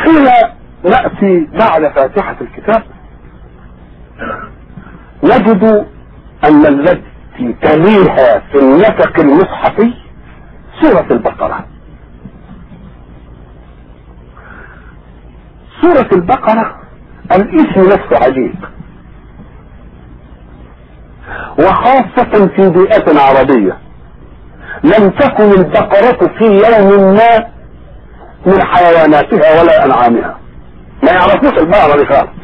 حين نأتي بعد فاتحة الكتاب نجد أن التي تليها في النسق المصحفي سورة البقرة سورة البقرة الاسم نفسه عجيب وخاصة في بيئة عربية لم تكن البقرة في يوم ما من حيواناتها ولا أنعامها ما يعرفوش البقرة دي خالص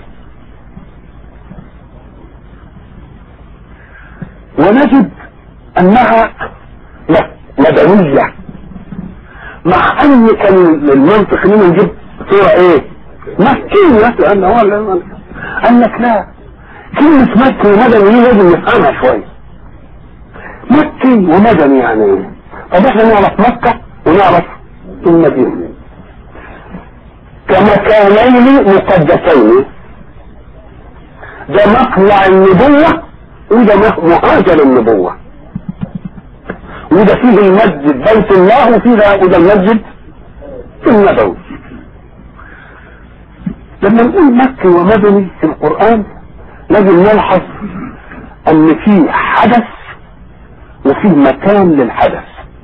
ونجد أنها مدنية مع أن كان المنطق إننا نجيب صورة إيه؟ مكية لأن هو قال لك لا كلمة مكي ومدني لازم نفهمها شوية مكي ومدني يعني ايه؟ طب احنا نعرف مكة ونعرف المدينة كمكانين مقدسين ده مطلع النبوة وده مهاجر النبوة وده فيه المسجد بيت الله وفيه وده المسجد النبوي لما نقول مكي ومدني في القرآن لازم نلحظ ان في حدث وفيه مكان للحدث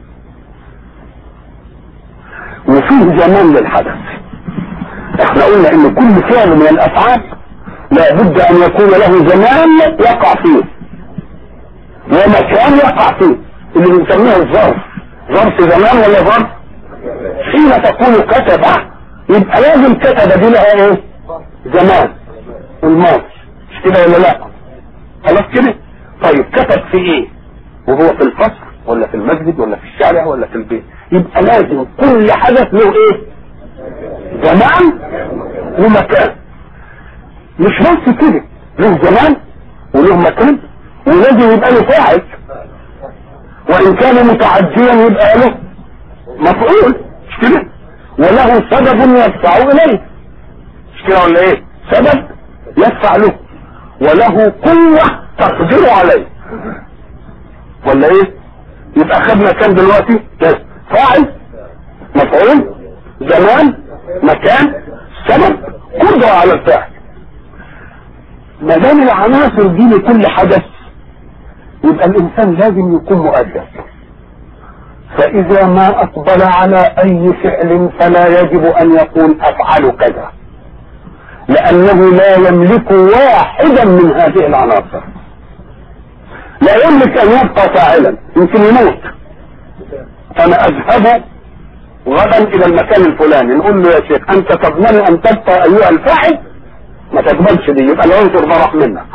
وفيه زمان للحدث احنا قلنا ان كل فعل من الافعال لابد ان يكون له زمان يقع فيه ومكان يقع فيه اللي بنسميه الظرف ظرف زمان ولا ظرف حين تقول كتب يبقى لازم كتب دي لها ايه زمان الماضي مش كده ولا لا خلاص كده طيب كتب في ايه وهو في الفصل ولا في المسجد ولا في الشارع ولا في البيت يبقى لازم كل حدث له ايه زمان ومكان مش بس كده له زمان وله مكان ولازم يبقى له فاعل وان كان متعديا يبقى له مفعول مش كده وله سبب يدفع اليه مش كده ولا ايه سبب يدفع له وله قوة تقدر عليه ولا ايه يبقى خدنا كام دلوقتي فاعل مفعول زمان مكان سبب قدرة على الفعل ما دام العناصر دي لكل حدث يبقى الانسان لازم يكون مؤدب فاذا ما اقبل على اي فعل فلا يجب ان يقول افعل كذا لانه لا يملك واحدا من هذه العناصر لا يملك ان يبقى فاعلا يمكن يموت انا اذهب غدا الى المكان الفلاني نقول له يا شيخ انت تضمن ان تبقى ايها الفاعل ما تقبلش دي يبقى العنصر ده راح منك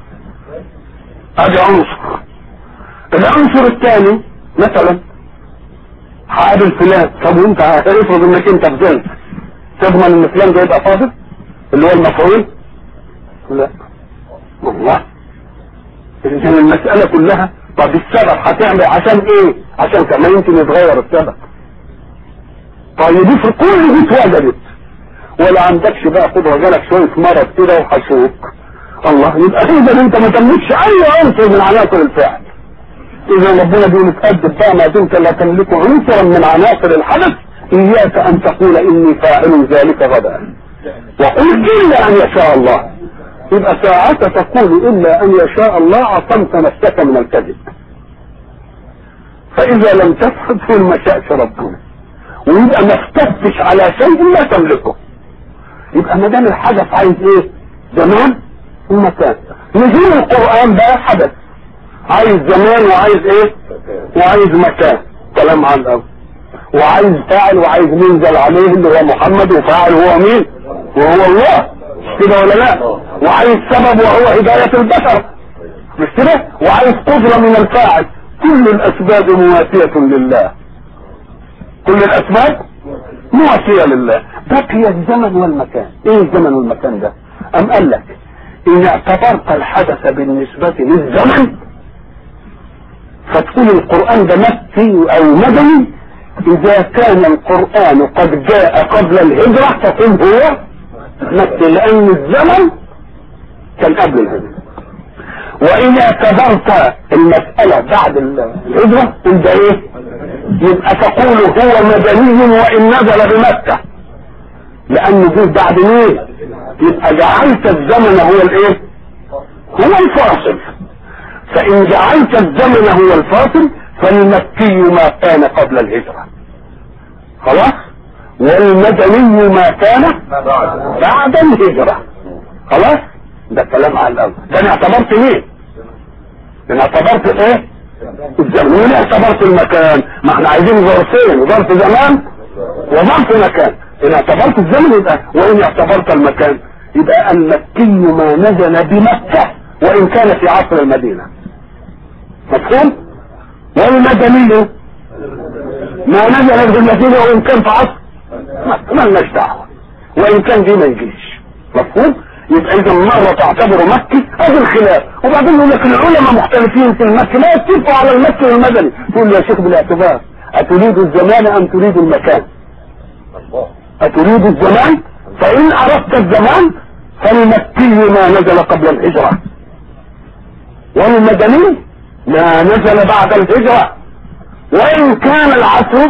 ادي عنصر العنصر الثاني مثلا هقابل فلان طب وانت افرض انك انت فضلت تضمن ان فلان ده يبقى فاضل اللي هو المفعول لا والله اذا المسألة كلها طب السبب هتعمل عشان ايه عشان كمان يمكن يتغير السبب طيب افرض كل دي اتوجدت ولا عندكش بقى قدرة جالك شوية مرض كده وحشوك الله يبقى اذا انت ما تملكش اي عنصر من عناصر الفعل اذا ربنا بيقول اتأدب بقى ما دمت لا تملك عنصرا من عناصر الحدث اياك ان تقول اني فاعل ذلك غدا وقل الا ان يشاء الله يبقى ساعة تقول الا ان يشاء الله عصمت نفسك من الكذب فاذا لم تفحد في ما شاءش ربنا ويبقى ما افتتش على شيء لا تملكه يبقى ما دام الحدث عايز ايه زمان ومكان نزول القرآن بقى حدث عايز زمان وعايز ايه وعايز مكان كلام عن الأول وعايز فاعل وعايز منزل عليه اللي هو محمد وفاعل هو مين وهو الله مش كده ولا لا وعايز سبب وهو هداية البشر مش كده وعايز قدرة من الفاعل كل الاسباب مواسية لله كل الاسباب مواسية لله بقي الزمن والمكان ايه الزمن والمكان ده ام قال لك ان اعتبرت الحدث بالنسبة للزمن فتقول القرآن ده مكي او مدني اذا كان القرآن قد جاء قبل الهجرة فقل هو مكي لان الزمن كان قبل الهجرة وإن اعتبرت المسألة بعد الهجرة انت ايه يبقى تقول هو مدني وإن نزل بمكة لانه جه بعد مين يبقى جعلت الزمن هو الايه هو الفاصل فان جعلت الزمن هو الفاصل فالمكي ما كان قبل الهجرة خلاص والمدني ما كان بعد الهجرة خلاص ده كلام على الاول ده انا اعتبرت مين انا اعتبرت ايه الزمن وين اعتبرت المكان ما احنا عايزين ظرفين ظرف زمان وظرف مكان ان اعتبرت الزمن يبقى وان اعتبرت المكان يبقى المكي ما نزل بمكة وان كان في عصر المدينة مفهوم والمدني ما نزل بالمدينة وان كان في عصر ما لناش دعوة وان كان دي ما يجيش مفهوم يبقى اذا مرة تعتبر مكي هذا الخلاف وبعدين يقول لك العلماء مختلفين في المكي ما يتفقوا على المكي والمدني تقول يا شيخ بالاعتبار اتريد الزمان ام تريد المكان اتريد الزمان فان اردت الزمان فالمكي ما نزل قبل الهجرة والمدني ما نزل بعد الهجرة وان كان العصر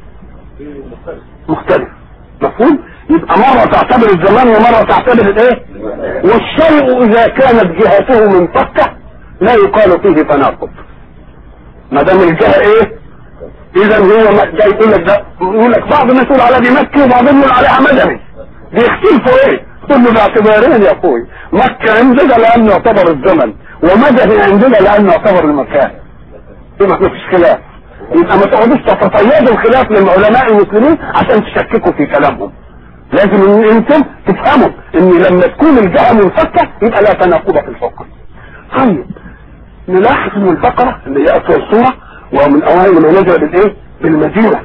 مختلف مفهوم يبقى مرة تعتبر الزمان ومرة تعتبر الايه والشيء اذا كانت جهته منفكة لا يقال فيه تناقض ما دام الجهة ايه اذا هو ده يقول لك ده يقول لك بعض الناس يقول على دي مكة وبعضهم يقول عليها مدني بيختلفوا ايه كل باعتبارين يا اخوي مكة عندنا لانه يعتبر الزمن ومدني عندنا لانه يعتبر المكان ما فيش خلاف يبقى ما تقعدوش تتصيدوا الخلاف للعلماء المسلمين عشان تشككوا في كلامهم لازم ان انتم تفهموا ان لما تكون الجهه منفكه يبقى لا تناقض في الحكم طيب نلاحظ من البقره اللي هي اطول سوره ومن اوائل ما نزل بالايه بالمدينه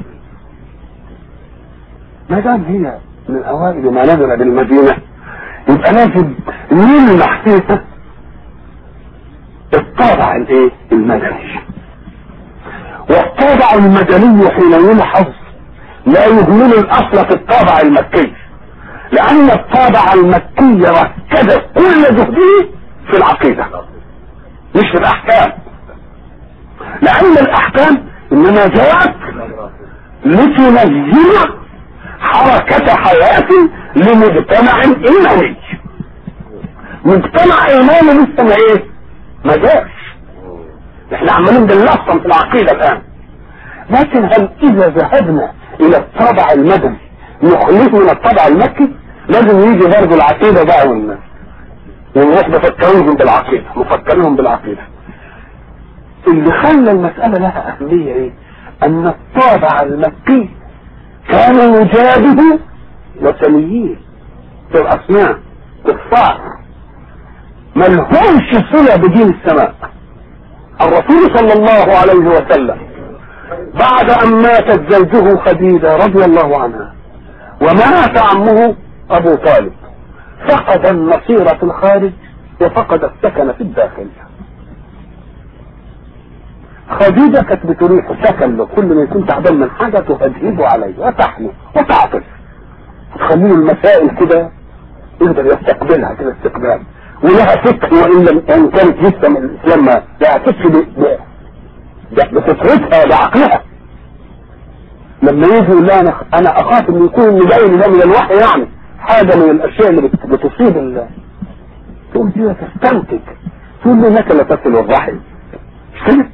ما دام هي من اوائل ما نزل بالمدينه يبقى لازم نلمح فيها الطابع الايه المدني والطابع المدني حين يلحظ لا يهمل الاصل في الطابع المكي لان الطابع المكي ركز كل جهده في العقيدة مش في الاحكام لان الاحكام انما جاءت لتنزل حركة حياة لمجتمع ايماني مجتمع ايماني لسه ما ايه ما جاش احنا عمالين بنلصم في العقيدة الان لكن هل اذا ذهبنا الى الطابع المدني نخلصه من الطابع المكي لازم يجي برضه العقيدة بقى والناس والناس بفكرهم بالعقيدة مفكرهم بالعقيدة اللي خلى المسألة لها أهمية إيه؟ أن الطابع المكي كان يجابه وثنيين في الأصنام كفار ملهمش صلة بدين السماء الرسول صلى الله عليه وسلم بعد ان ماتت زوجه خديجة رضي الله عنها ومات عمه ابو طالب فقد النصير في الخارج وفقد السكن في الداخل خديجة كانت بتريح سكن له كل ما يكون تعبان من حاجة تهدهده عليه وتحمي وتعطف تخليه المسائل كده يقدر يستقبلها كده استقبال ولها فكر وان لم ان كانت لسه من الاسلام ما لها فكر بفطرتها بعقلها لما يجي يقول لها انا انا اخاف ان يكون اللي جاي ده من الوحي يعني حاجه من الاشياء اللي بتصيب ال تقول دي تستنتج تقول له انك لا تصل الرحم مش كده؟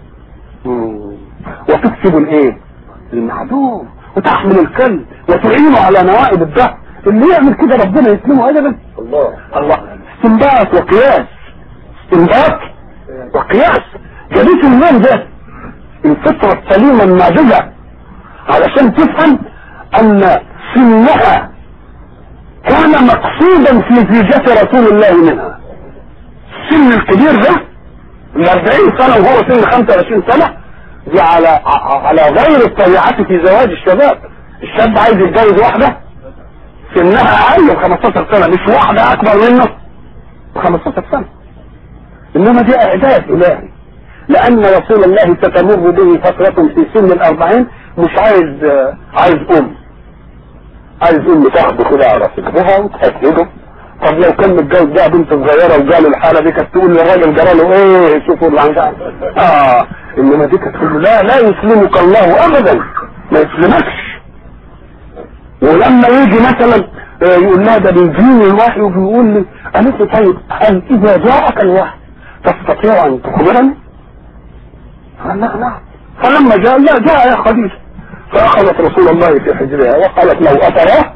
وتكسب الايه؟ المعدوم وتحمل الكلب وتعينه على نوائب الدهر اللي يعمل كده ربنا يسلمه ابدا الله الله استنباط وقياس استنباط وقياس جابت النوم ده الفطرة السليمة الناضجة علشان تفهم ان سنها كان مقصودا في زيجة رسول الله منها السن الكبير ده من 40 سنة وهو سن 25 سنة دي على على غير الطبيعة في زواج الشباب الشاب عايز يتجوز واحدة سنها اقل ب 15 سنة مش واحدة اكبر منه ب 15 سنة انما دي اعداد الهي لان رسول الله ستمر به فترة في سن الاربعين مش عايز عايز ام عايز ام تاخده كده على صدرها وتهدده طب لو كان متجوز بقى بنت صغيرة وجاله الحالة دي كانت تقول للراجل جرى له ايه شوفوا اللي عندها اه انما دي كانت تقول له لا لا يسلمك الله ابدا ما يسلمكش ولما يجي مثلا آه، يقول لها ده بيجيني الوحي وبيقول لي قالت له طيب هل اذا جاءك الوحي تستطيع ان تخبرني؟ قال لا نعم فلما جاء لا جاء يا خديجه فاخذت رسول الله في حجرها وقالت له اتراه؟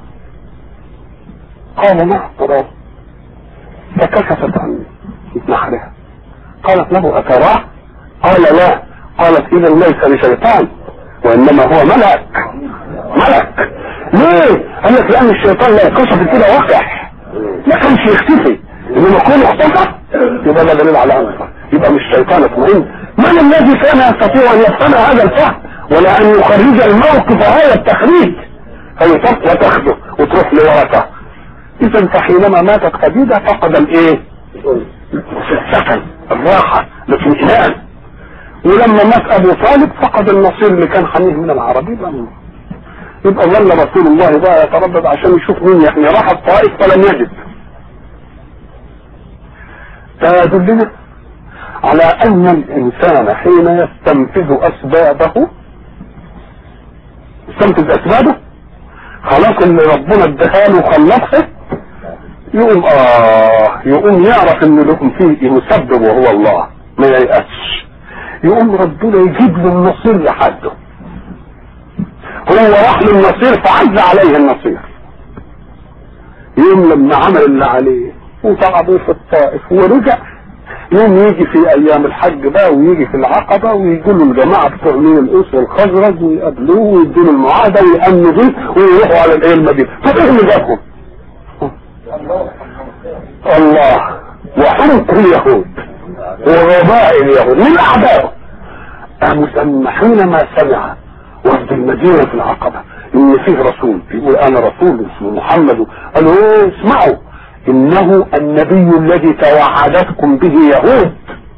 قال نعم تراه فكشفت عن نحرها قالت له اتراه؟ قال لا قالت اذا ليس لشيطان وانما هو ملك ملك ليه؟ قال لك لان الشيطان لا يكشف كده وقع ما كانش يختفي انما يكون اختفى يبقى ده دليل على انفه يبقى مش شيطان اطمئن من الذي كان يستطيع ان يفهم هذا الفهم ولا ان يخرج الموقف هذا التخريج فيطق وتاخده وتروح لورثه اذا فحينما ماتت خديجه فقد الايه؟ السكن الراحه الاطمئنان ولما مات ابو طالب فقد النصير اللي كان حميه من العربي بقى يبقى ظل رسول الله بقى يتردد عشان يشوف مين يعني راح الطائف فلم يجد ده يدلنا على ان الانسان حين يستنفذ اسبابه يستنفذ اسبابه خلاص اللي ربنا اداها له خلصها يقوم اه يقوم يعرف ان لكم فيه مسبب وهو الله ما ييأسش يقوم ربنا يجيب له النصير لحده هو راح للنصير فعز عليه النصير يوم لما عمل اللي عليه وتعبوا في الطائف ورجع يوم يجي في ايام الحج بقى ويجي في العقبة ويجوا له الجماعة بتوع مين الاس والخزرج ويقابلوه ويدوا له المعاهدة ويأمنوا بيه ويروحوا على الايه المدينة طب ايه اللي جابهم؟ الله وحمق اليهود وغباء اليهود من اعدائه أم حينما سمع وفد المدينة في العقبة ان فيه رسول بيقول انا رسول اسمه محمد قالوا ايه اسمعوا انه النبي الذي توعدتكم به يهود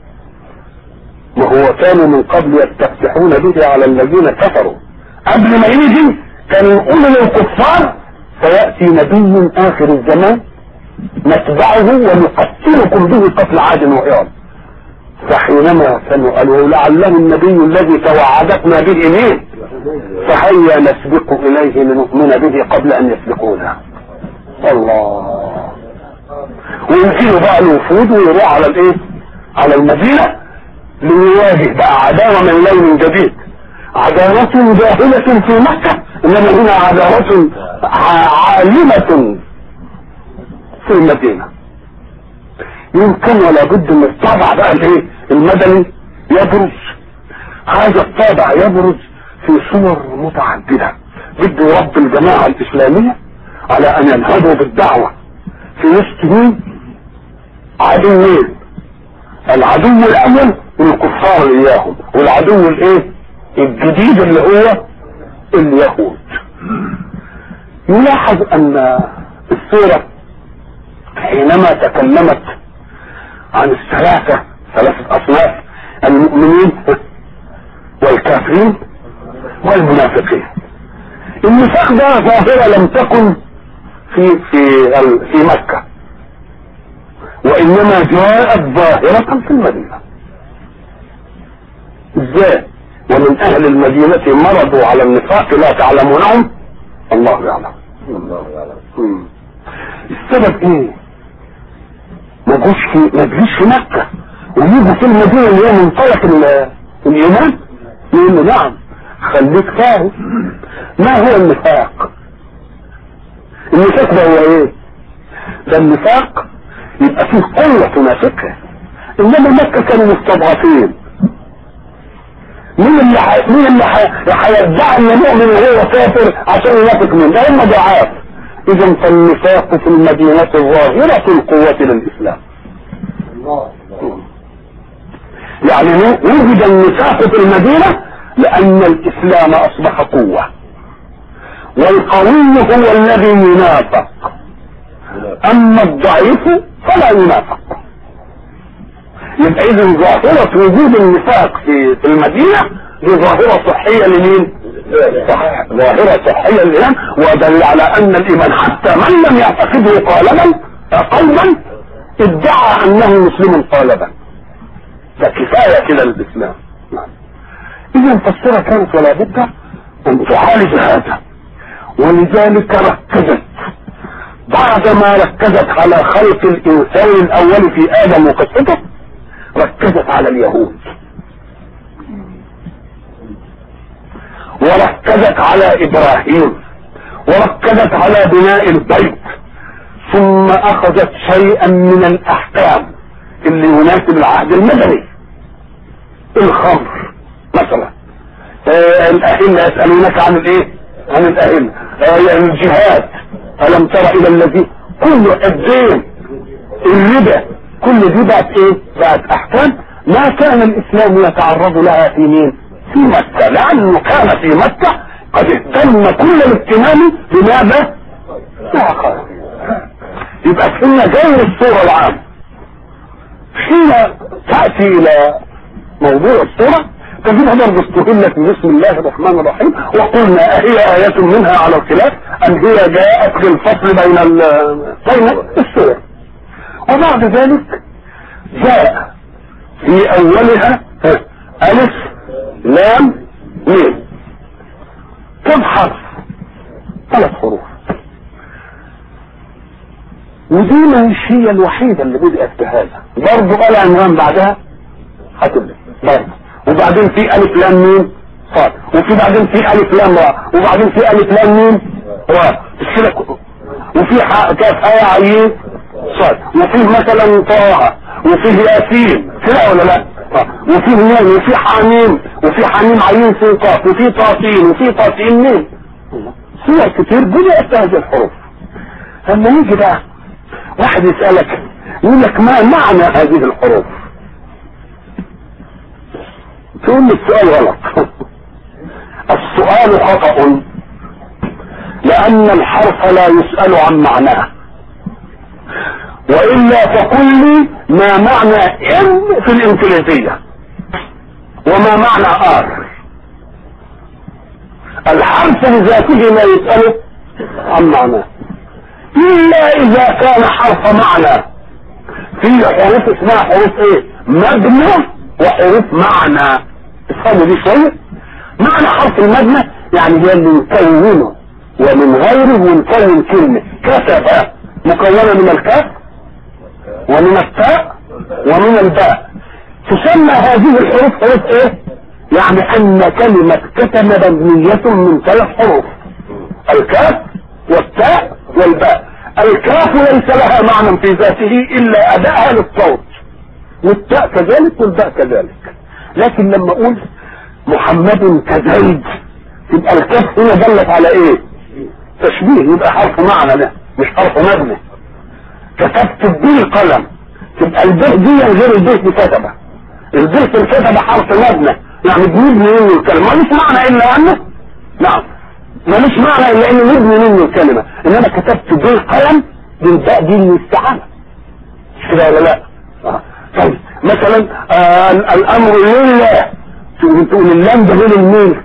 وهو كانوا من قبل يستفتحون به على الذين كفروا قبل ما يجي كانوا يقولوا للكفار سيأتي نبي اخر الزمان نتبعه ونقتلكم به قتل عاد وإيران فحينما سمعوا قالوا لعله النبي الذي توعدتنا به مين فهيا نسبق اليه لنؤمن به قبل ان يسبقونا الله ويجيوا بقى الوفود ويروح على الايه على المدينة ليواجه بقى عداوة من لون جديد عداوة جاهلة في مكة انما هنا عداوة عالمة في المدينة يمكن ولا بد من الطابع بقى الايه المدني يبرز هذا الطابع يبرز في صور متعددة بده يربي الجماعة الإسلامية على أن ينهضوا بالدعوة في وسط مين؟ عدوين العدو الأول والكفار إياهم والعدو الإيه؟ الجديد اللي هو اليهود نلاحظ أن السورة حينما تكلمت عن الثلاثة ثلاثة أصناف المؤمنين والكافرين والمنافقين النفاق ده ظاهرة لم تكن في في في مكة وإنما جاءت ظاهرة في المدينة ازاي ومن أهل المدينة مرضوا على النفاق لا تعلمونهم الله يعلم الله يعلم السبب ايه ما جوش في ما تجيش في مكة ويجوا في المدينة اللي هي منطلق الإيمان يقول له نعم خليك فاهم ما هو النفاق النفاق ده هو ايه ده النفاق يبقى فيه قوة تنافقها انما مكة كانوا مستضعفين مين اللي ح... مين اللي هيدعي ان مؤمن وهو كافر عشان ينافق مين ده هم ضعاف اذا فالنفاق في المدينة ظاهرة القوة للاسلام يعني وجد النفاق في المدينة لان الاسلام اصبح قوة والقوي هو الذي ينافق اما الضعيف فلا ينافق يبقى اذا ظاهرة وجود النفاق في في المدينة دي ظاهرة صحية لمين؟ صح ظاهرة صحية للإيمان ودل على أن الإيمان حتى من لم يعتقده قالبا قلبا ادعى أنه مسلم قالبا فكفاية كده للإسلام إذا فالصورة كانت ولا بد أن تعالج هذا ولذلك ركزت بعدما ركزت على خلق الانسان الاول في ادم وقصته ركزت على اليهود وركزت على ابراهيم وركزت على بناء البيت ثم اخذت شيئا من الاحكام اللي يناسب العهد المدني الخمر مثلا آه الاهلة يسألونك عن الايه عن الاهلة آه الجهاد الم ترى الى الذي كل الدين الربا كل دي بقت ايه بقت احكام ما كان الاسلام يتعرض لها في مين في مكة لانه كان في مكة قد اهتم كل الاهتمام بماذا لا يبقى كنا غير الصورة العامة حين تأتي الى موضوع الصورة تجدها برضه استهلت بسم الله الرحمن الرحيم وقلنا أهي آية منها على الخلاف أم هي جاءت للفصل بين بين الصور وبعد ذلك جاء في أولها ألف لام ميم كم حرف ثلاث حروف ودي مش هي الوحيدة اللي بدأت بهذا برضه قال عنوان بعدها هتبدأ برضه وبعدين في ألف لام ميم صاد وفي بعدين في ألف لام راء وبعدين في ألف لام ميم راء كده وفي كاف آية عين صاد وفي مثلا طه وفي ياسين كده ولا لا وفي نون وفي حميم وفي حميم عين سين قاف وفي طاسين وفي طاسين ميم صور كتير بدأت هذه الحروف لما يجي بقى واحد يسألك يقول لك ما معنى هذه الحروف تقول لي السؤال غلط السؤال خطأ لأن الحرف لا يسأل عن معناه وإلا فقل لي ما معنى ام في الانجليزية وما معنى ار الحرف لذاته لا يسأل عن معناه إلا إذا كان حرف معنى في حروف اسمها حروف ايه مبنى وحروف معنى افهموا دي شوية معنى حرف المبنى يعني هي اللي يكونه ومن غيره ونكون كلمة كتب مكونة من الكاف ومن التاء ومن الباء تسمى هذه الحروف حروف ايه يعني ان كلمة كتب مبنية من ثلاث حروف الكاف والتاء والباء الكاف ليس لها معنى في ذاته الا اداءها للصوت والتاء كذلك والباء كذلك لكن لما اقول محمد كزيد يبقى الكاف هنا دلت على ايه تشبيه يبقى حرف معنى ده مش حرف مبني كتبت بالقلم تبقى الباء دي غير البيت بكتبه البيت الكتبه حرف مبنى يعني بنبني منه الكلمه مش معنى الا انه نعم ملوش معنى الا انه نبني منه الكلمه انما كتبت بالقلم بالباء دي الاستعانه مش كده ولا لا آه. طيب مثلا آه الامر لله تقول اللام ده غير الملك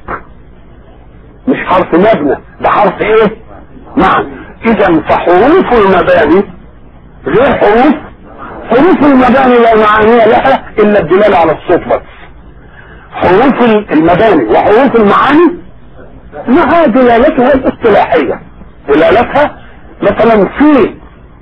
مش حرف مبنى ده حرف ايه نعم اذا فحروف المباني غير حروف حروف المباني لا معاني لها الا الدلاله على الصوت بس حروف المباني وحروف المعاني لها دلالتها الاصطلاحيه دلالتها مثلا في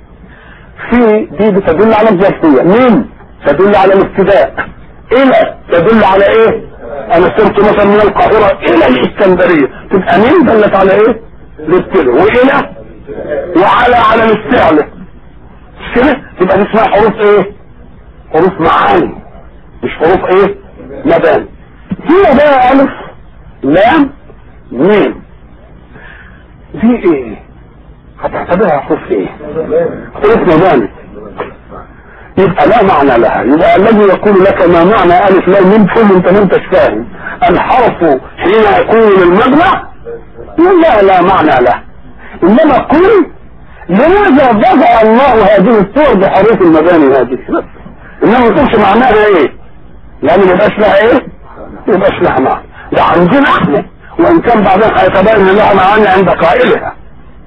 في دي بتدل على الظرفيه من تدل على الابتداء الى تدل على ايه انا صرت مثلا من القاهرة الى الاسكندرية تبقى مين دلت على ايه الابتداء والى وعلى على الاستعلى مش كده تبقى دي اسمها حروف ايه حروف معاني مش حروف ايه مباني هي بقى الف لام ميم دي ايه هتعتبرها حروف ايه حروف مباني يبقى لا معنى لها يبقى الذي يقول لك ما معنى الف لام ميم كل انت ما انتش فاهم الحرف حين يكون للمبنى لا لا معنى له انما قل لماذا وضع الله هذه الصور بحروف المباني هذه بس انما ما تقولش معناها ايه لان ما يبقاش لها ايه ما يبقاش لها معنى ده عندنا احنا وان كان بعدين هيتبين ان لها معاني عند قائلها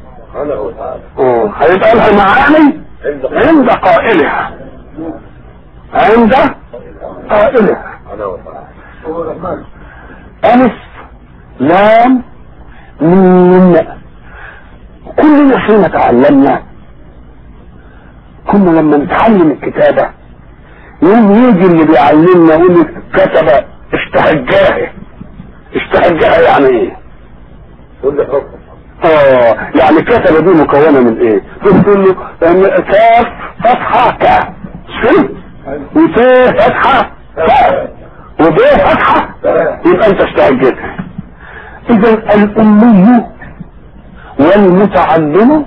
هيبقى لها معاني عند قائلها عند قائلها ألف لام ميم كلنا حين تعلمنا كنا لما نتعلم الكتابة يوم يجي اللي بيعلمنا يقول لك كتب اشتهجاه اشتهجاه يعني ايه؟ كل حكم اه يعني كتب دي مكونة من ايه؟ تقول له ان كاف فتحة كاف شو؟ وت فتحة كاف وب فتحة يبقى انت اشتهجتها اذا الامي والمتعلم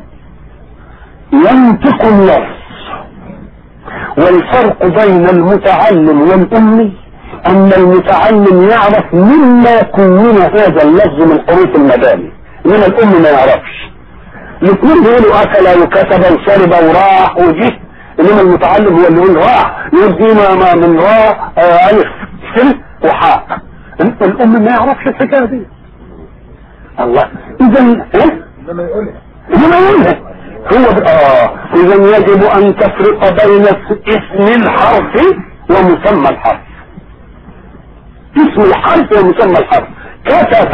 ينطق اللفظ والفرق بين المتعلم والامي ان المتعلم يعرف مما كون هذا اللفظ من حروف المباني انما الام ما يعرفش الاثنين بيقولوا اكل وكتب وشرب وراح وجه انما المتعلم هو اللي يقول راح يقول دي ما ما من راء آه الف سل وحاء الام ما يعرفش الحكايه دي الله اذا ايه انما يقولها انما يقولها هو ب- اه اذا يجب ان تفرق بين اسم الحرف ومسمى الحرف اسم الحرف ومسمى الحرف كتب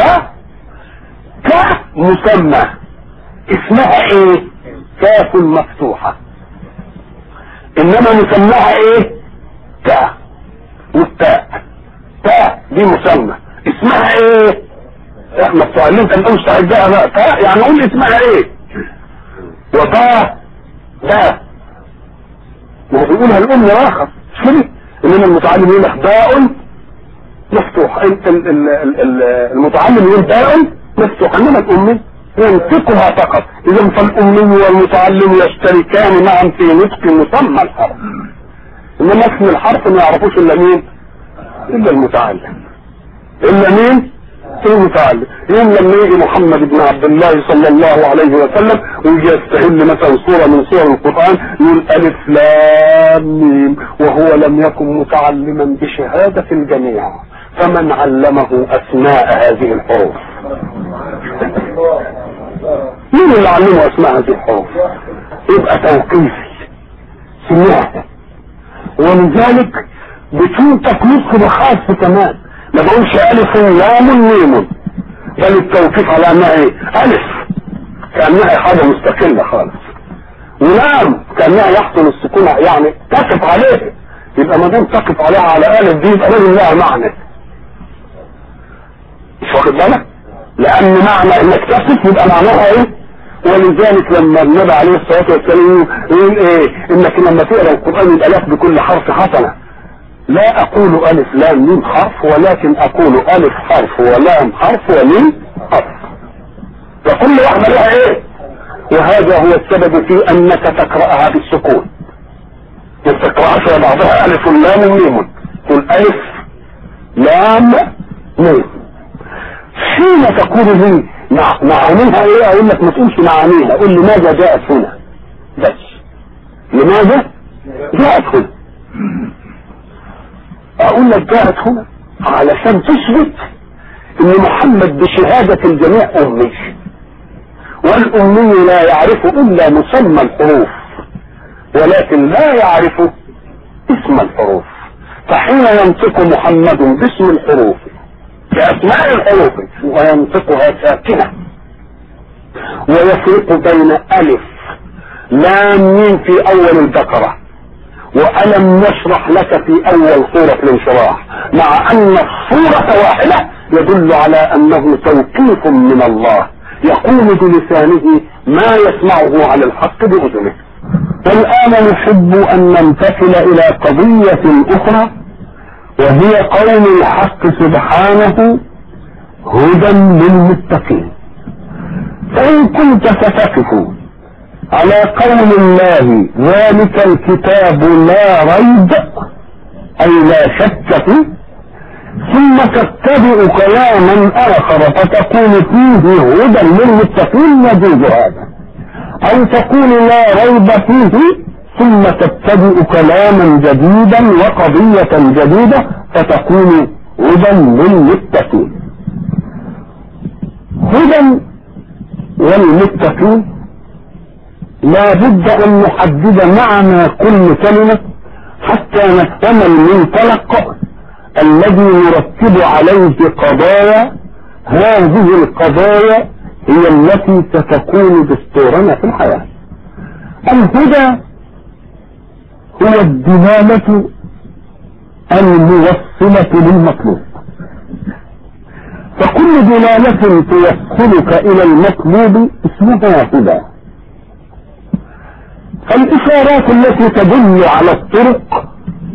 كمسمى اسمها ايه كاف مفتوحة انما مسماها ايه تاء والتاء تاء دي مسمى اسمها ايه احنا بتوع اللي انت نقول مستعدها بقى تاء يعني قول اسمها ايه وباء باء ما هو بيقولها الام راخر مش كده انما المتعلم يقول لك باء مفتوح ال- ال- ال- ال- ال- المتعلم يقول باء مفتوح انما الامي ينطقها فقط اذا فالامي والمتعلم يشتركان معا في نطق مسمى الحرف انما اسم الحرف ما يعرفوش الا مين الا المتعلم الا مين المتعلم يوم لما يجي محمد بن عبد الله صلى الله عليه وسلم ويجي يستهل مثلا صورة من صور القرآن يقول ألف لام ميم وهو لم يكن متعلما بشهادة الجميع فمن علمه أسماء هذه الحروف مين اللي علمه أسماء هذه الحروف يبقى توقيفي سمعت ولذلك بتنطق نصف بخاص كمان ما بقولش الف لام ميم بل التوقيف على انها ايه الف كانها حاجه مستقله خالص ولام كانها يحصل السكون يعني تقف عليه يبقى ما دام تقف عليها على الف دي يبقى لازم لها معنى مش واخد بالك لان معنى انك تقف يبقى معناها ايه ولذلك لما النبي عليه الصلاه والسلام يقول ايه انك لما تقرا القران يبقى لك بكل حرف حسنه لا اقول الف لام ميم حرف ولكن اقول الف حرف ولام حرف وميم حرف فكل واحدة لها ايه وهذا هو السبب في انك تقرأها بالسكون ما تقرأش بعضها الف لام ميم قل الف لام ميم حين تقول لي مع معانيها ايه اقول لك ما تقولش معانيها قول لماذا جاءت هنا بس لماذا جاءت هنا اقول لك جاءت هنا علشان تثبت ان محمد بشهادة الجميع امي والامي لا يعرف الا مسمى الحروف ولكن لا يعرف اسم الحروف فحين ينطق محمد باسم الحروف باسماء الحروف وينطقها ساكنة ويفرق بين الف لام ميم في اول البقره وألم نشرح لك في أول سورة الانشراح مع أن الصورة واحدة يدل على أنه توقيف من الله يقول بلسانه ما يسمعه على الحق بأذنه والآن نحب أن ننتقل إلى قضية أخرى وهي قول الحق سبحانه هدى للمتقين فإن كنت ستقف على قول الله ذلك الكتاب لا ريب اي لا شك فيه ثم تتبع كلاما اخر فتكون فيه هدى للمتقين يجوز هذا او تقول لا ريب فيه ثم تتبع كلاما جديدا وقضية جديدة فتكون هدى للمتقين هدى والمتقين لا بد ان نحدد معنى كل كلمة حتى نفهم المنطلق الذي نرتب عليه قضايا هذه القضايا هي التي ستكون دستورنا في الحياة الهدى هو الدلالة الموصلة للمطلوب فكل دلالة توصلك إلى المطلوب اسمها هدى فالإشارات التي تدل على الطرق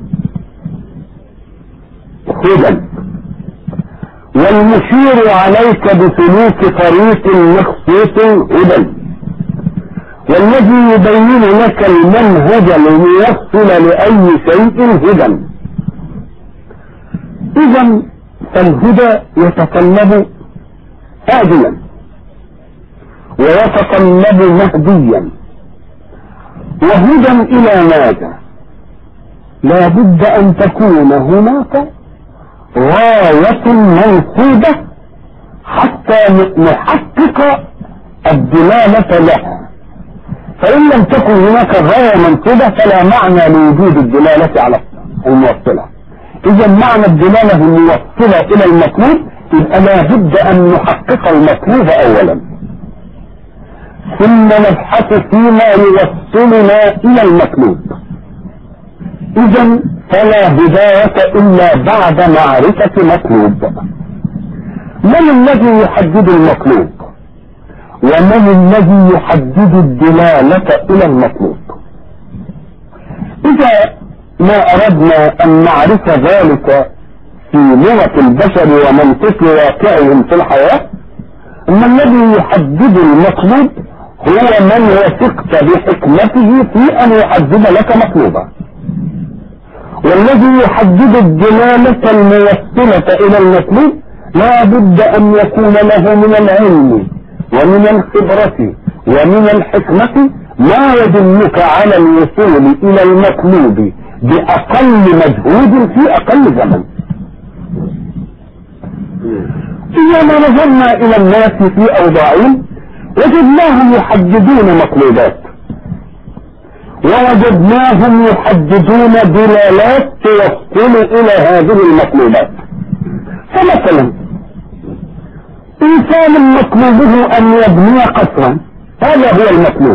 هدى والمشير عليك بسلوك طريق مخصوص هدى والذي يبين لك المنهج الموصل لأي شيء هدى إذا فالهدى يتطلب هاديا ويتطلب مهديا وهدى إلى ماذا لا بد أن تكون هناك غاية منصوبة حتى نحقق الدلالة لها فإن لم تكن هناك غاية منصوبة فلا معنى لوجود الدلالة على الموصلة إذا معنى الدلالة الموصلة إلى المطلوب يبقى لا بد أن نحقق المطلوب أولا ثم نبحث فيما يوصلنا إلى المطلوب إذا فلا بداية إلا بعد معرفة مطلوب من الذي يحدد المطلوب ومن الذي يحدد الدلالة إلى المطلوب إذا ما أردنا أن نعرف ذلك في لغة البشر ومنطق واقعهم في الحياة أن الذي يحدد المطلوب هو من وثقت بحكمته في أن يحدد لك مطلوبا والذي يحدد الدلالة الموصلة إلى المطلوب لا بد أن يكون له من العلم ومن الخبرة ومن الحكمة ما يدلك على الوصول إلى المطلوب بأقل مجهود في أقل زمن إذا ما نظرنا إلى الناس في أوضاعهم وجدناهم يحددون مطلوبات ووجدناهم يحددون دلالات توصل إلى هذه المطلوبات فمثلا إنسان مطلوبه أن يبني قصرا هذا هو المطلوب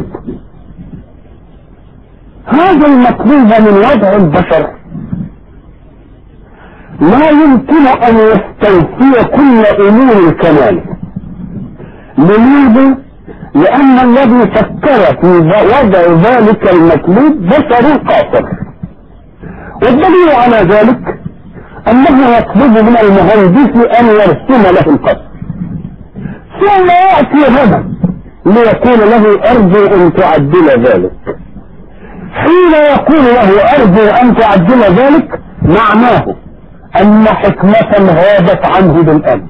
هذا المطلوب من وضع البشر لا يمكن ان يستوفي كل امور الكمال لماذا لان الذي فكر في وضع ذلك المطلوب بشر قاصر والدليل على ذلك انه يطلب من المهندس ان يرسم له القصر ثم ياتي غدا ليكون له ارجو ان تعدل ذلك حين يقول له ارجو ان تعدل ذلك معناه ان حكمة غابت عنه بالامس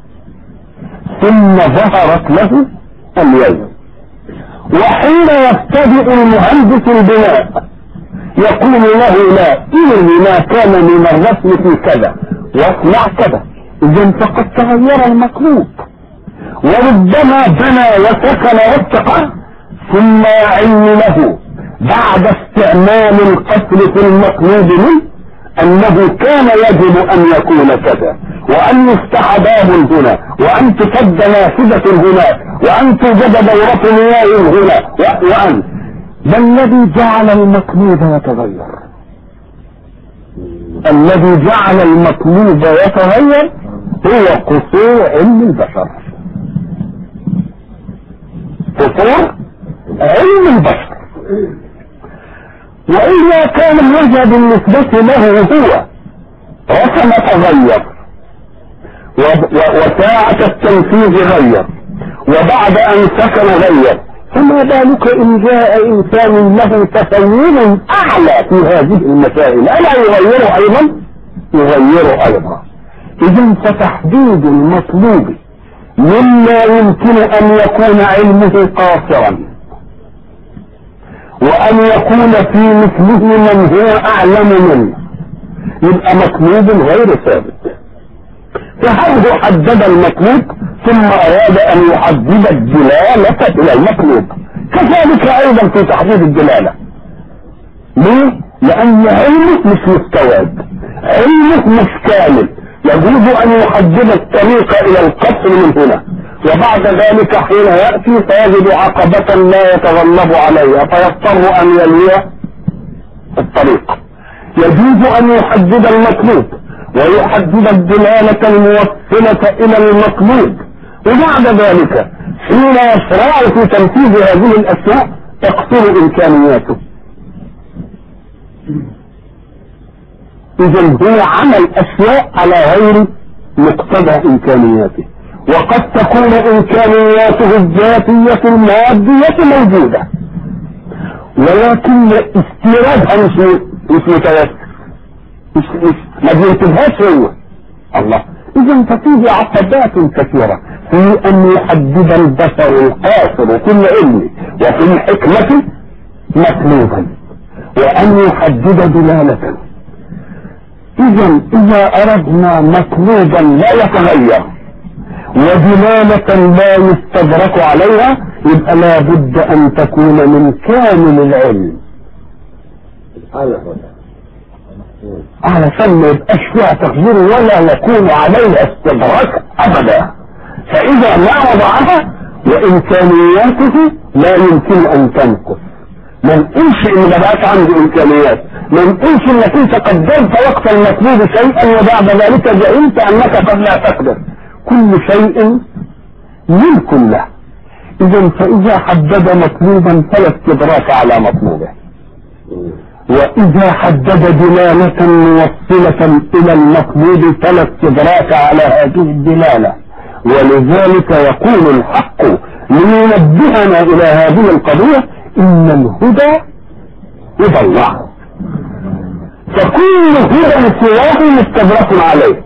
ثم ظهرت له اليوم وحين يبتدئ المهندس البناء يقول له لا إلي ما كان من الرسم في كذا واصنع كذا اذا فقد تغير المطلوب وربما بنى وسكن واتقى ثم يعين له بعد استعمال القتل في المطلوب منه انه كان يجب ان يكون كذا وان يفتح باب هنا وان تسد نافذة هناك وان توجد دورة مياه هنا وان ما الذي جعل المطلوب يتغير الذي جعل المطلوب يتغير هو قصور علم البشر قصور علم البشر وإذا كان الوجه بالنسبة له هو رسم تغير وساعة التنفيذ غير وبعد أن سكن غير فما بالك إن جاء إنسان له تفويل أعلى في هذه المسائل ألا يغير أيضا يغير أيضا إذا فتحديد المطلوب مما يمكن أن يكون علمه قاصرا وأن يكون في مثله من هو أعلم منه يبقى مطلوب غير ثابت فهل هو حدد المطلوب ثم أراد أن يحدد الدلالة إلى المطلوب كذلك أيضا في تحديد الدلالة ليه؟ لأن علمه مش مستوعب علمه مش كامل يجوز أن يحدد الطريق إلى القصر من هنا وبعد ذلك حين يأتي فيجد عقبة لا يتغلب عليها فيضطر أن يلوي الطريق يجوز ان يحدد المطلوب ويحدد الدلالة الموصلة الى المطلوب وبعد ذلك حين يشرع في تنفيذ هذه الاشياء تقصر امكانياته اذا هو عمل اشياء على غير مقتضى امكانياته وقد تكون امكانياته الذاتية المادية موجودة ولكن استيرادها مش مش متوفر مش مش ما بينتبهاش هو الله اذا فتيجي عقبات كثيرة في ان يحدد البشر القاصر كل علم وفي الحكمة مطلوبا وان يحدد دلالة اذا اذا اردنا مطلوبا لا يتغير ودلالة لا يستدرك عليها يبقى لابد ان تكون من كامل العلم سبحانه وتعالى علشان ما يبقاش فيها تغيير ولا يكون عليها استدراك ابدا فاذا ما وضعها وامكانياته لا يمكن ان تنقص ما نقولش ان ما بقاش عنده امكانيات ما نقولش انك انت قدرت وقت المطلوب شيئا وبعد ذلك جهلت انك قد لا تقدر كل شيء ملك له اذا فاذا حدد مطلوبا فلا استدراك على مطلوبه واذا حدد دلالة موصلة الى المطلوب فلا استدراك على هذه الدلالة ولذلك يقول الحق لينبهنا الى هذه القضية ان الهدى هدى الله فكل هدى سواه مستدرك عليه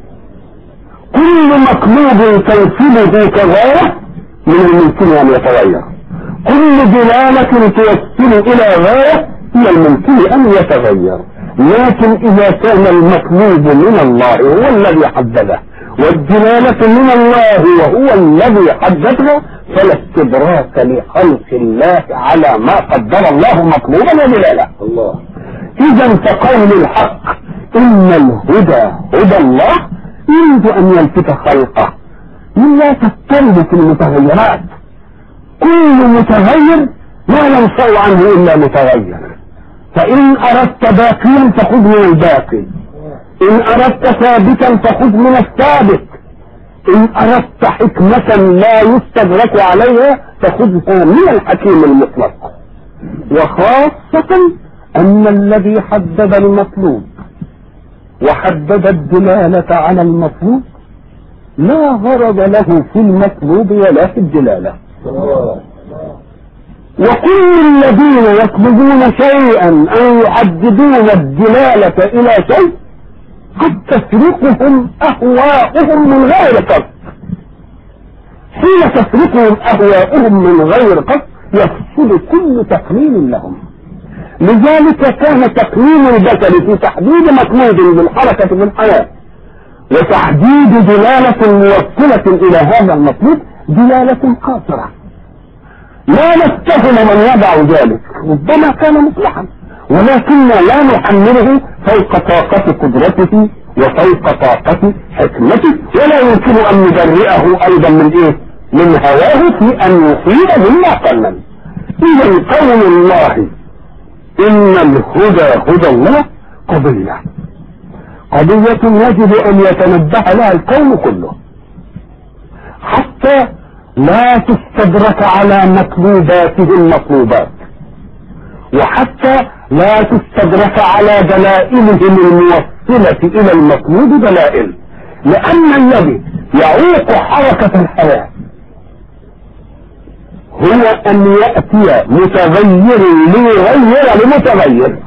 كل مطلوب توصله كغاية من الممكن ان يتغير كل دلالة توصل الى غاية من الممكن ان يتغير لكن اذا كان المطلوب من الله هو الذي حدده والدلالة من الله وهو الذي حددها فلا استدراك لخلق الله على ما قدر الله مطلوبا ودلالة الله اذا فقول الحق ان الهدى هدى الله يريد ان يلفت خلقه لا تضطرب في المتغيرات كل متغير لا ينصر عنه الا متغير فان اردت باقيا فخذ من الباقي ان اردت ثابتا فخذ من الثابت ان اردت حكمة لا يستدرك عليها فخذها من الحكيم المطلق وخاصة ان الذي حدد المطلوب وحدد الدلالة على المطلوب لا غرض له في المطلوب ولا في الدلالة الله وكل الذين يطلبون شيئا أن يحددون الدلالة إلى شيء قد تسرقهم أهواؤهم من غير قصد حين تسرقهم أهواؤهم من غير قصد يفسد كل تقنين لهم لذلك كان تقنين البشر في تحديد مطلوب بالحركة في الحياة وتحديد دلالة موصلة إلى هذا المطلوب دلالة قاصرة لا نتهم من يدع ذلك ربما كان مصلحا ولكننا لا نحمله فوق طاقة قدرته وفوق طاقة حكمته ولا يمكن ان نبرئه ايضا من ايه من هواه في ان يصيب مما قلل اذا قول الله ان الهدى هدى الله قضية قضية يجب ان يتنبه لها الكون كله حتى لا تستدرك على مطلوباته المطلوبات وحتى لا تستدرك على دلائلهم الموصلة إلى المطلوب دلائل لأن الذي يعوق حركة الحياة هو أن يأتي متغير ليغير لمتغير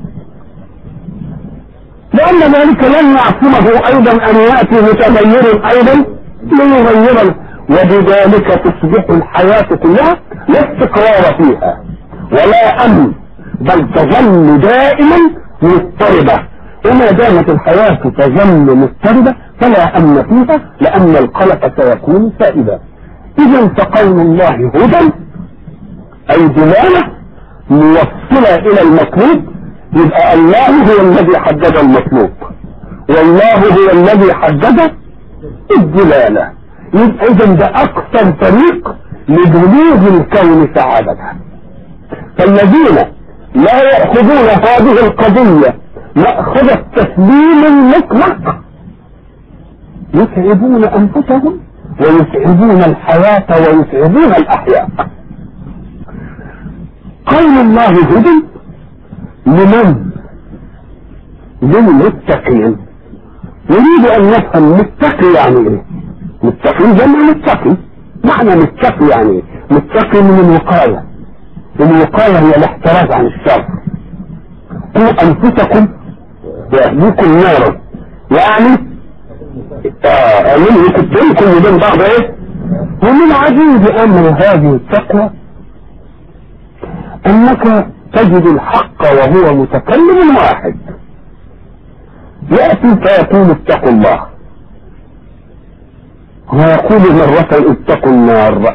لأن ذلك لن يعصمه أيضا أن يأتي متغير أيضا ليغير وبذلك تصبح الحياة كلها لا استقرار فيها ولا أمن بل تظل دائما مضطربة وما دامت الحياة تظل مضطربة فلا أمن فيها لأن القلق سيكون سائدا إذا فقول الله هدى أي دلالة موصلة إلى المطلوب يبقى الله هو الذي حدد المطلوب والله هو الذي حدد الدلالة يبقى إذا ده أقصر طريق لبلوغ الكون سعادته فالذين لا يأخذون هذه القضية مأخذ التسليم المطلق يتعبون أنفسهم ويتعبون الحياة ويتعبون الأحياء قول الله هدى لمن للمتقين يريد ان يفهم متقي يعني ايه متقي جمع متقي معنى متقي يعني ايه متقي من الوقاية الوقاية هي الاحتراز عن الشر قوا انفسكم واهليكم نارا يعني آه من يكتبكم وبين بعض ايه ومن عجيب امر هذه التقوى انك تجد الحق وهو متكلم واحد يأتي فيقول اتقوا الله ويقول مرة اتقوا النار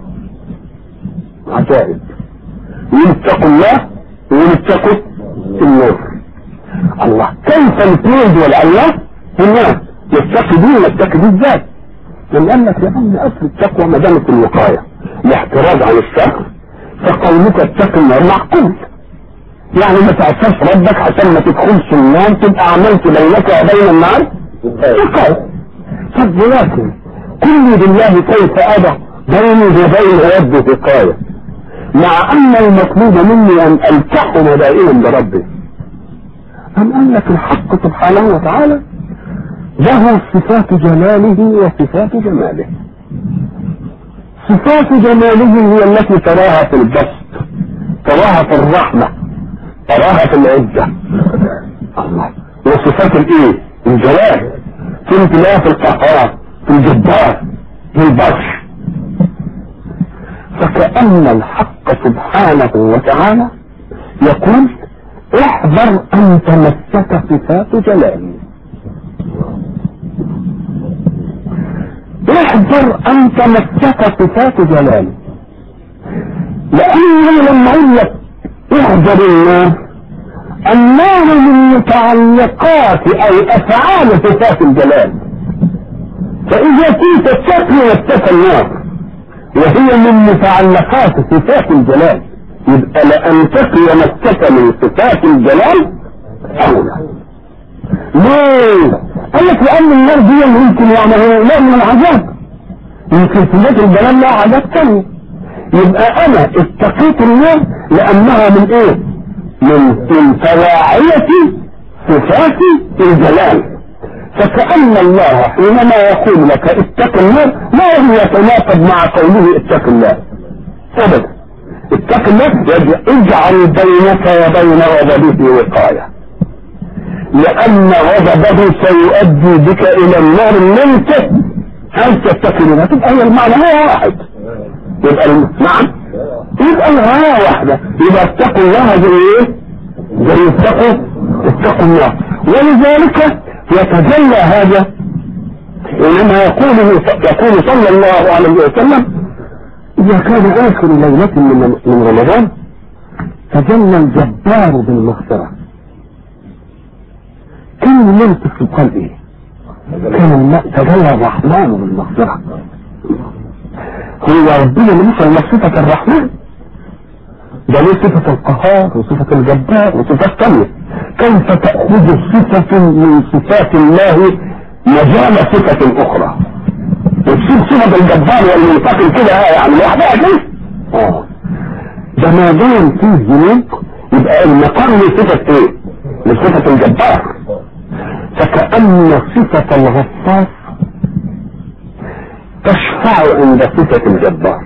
عجائب يقول اتقوا الله ويقول اتقوا النار الله كيف الاثنين دول الله الناس يتقي دي ويتقي دي ازاي؟ من قال لك يا عم اصل التقوى ما دامت الوقايه الاحتراز عن الشر فقولك اتقي النار معقول يعني ما تعصاش ربك عشان ما تدخلش النار تبقى عملت بينك وبين النار وقاية طب ولكن كل بالله كيف ابى بيني وبين يد وقاية مع ان المطلوب مني ان التحم دائما بربي أم قال لك الحق سبحانه وتعالى له صفات جلاله وصفات جماله صفات جماله هي التي تراها في البسط تراها في الرحمة تراها في العزة الله وصفات الايه الجلال كنت لا في القهار في الجبار في البطش فكأن الحق سبحانه وتعالى يقول احذر ان تمسك صفات جلالي احذر ان تمسك صفات جلالي لانه لما اقول لك احذر النار النار من متعلقات او افعال صفات الجلال فاذا كنت تتقي واتقى النار وهي من متعلقات صفات الجلال يبقى لان تقي نفسك من صفات الجلال اولى ليه؟ قال لك لان النار دي يمكن يعني لا من العذاب يمكن صفات الجلال لها عذاب تاني يبقى انا اتقيت النار لانها من ايه؟ من من فواعية صفات الجلال فكأن الله حينما يقول لك اتق النار لا يتناقض مع قوله اتق الله ابدا اتق الله اجعل بينك وبين غضبه وقايه لان غضبه سيؤدي بك الى النار اللي انت هل تتقي منها تبقى هي المعنى هو واحد يبقى الم... نعم يبقى الغايه واحده يبقى اتقوا الله زي ايه؟ زي اتقوا اتقوا الله ولذلك يتجلى هذا حينما يقول يقول صلى الله عليه وسلم إذا كان آخر ليلة من من رمضان تجلى الجبار بالمغفرة كان المنطق في القلب إيه؟ كان الماء تجلى الرحمن بالمغفرة هو ربنا مثل صفة الرحمن ده ليه صفة القهار وصفة الجبار وصفات تانية كيف تأخذ صفة من صفات الله مجال صفة أخرى وتسيب صفة الجبار والمنتقل كده يعني لوحدها كده اه ده ما دام فيه ذنوب يبقى المقام لصفة ايه؟ لصفة الجبار فكأن صفة الغفار تشفع عند صفة الجبار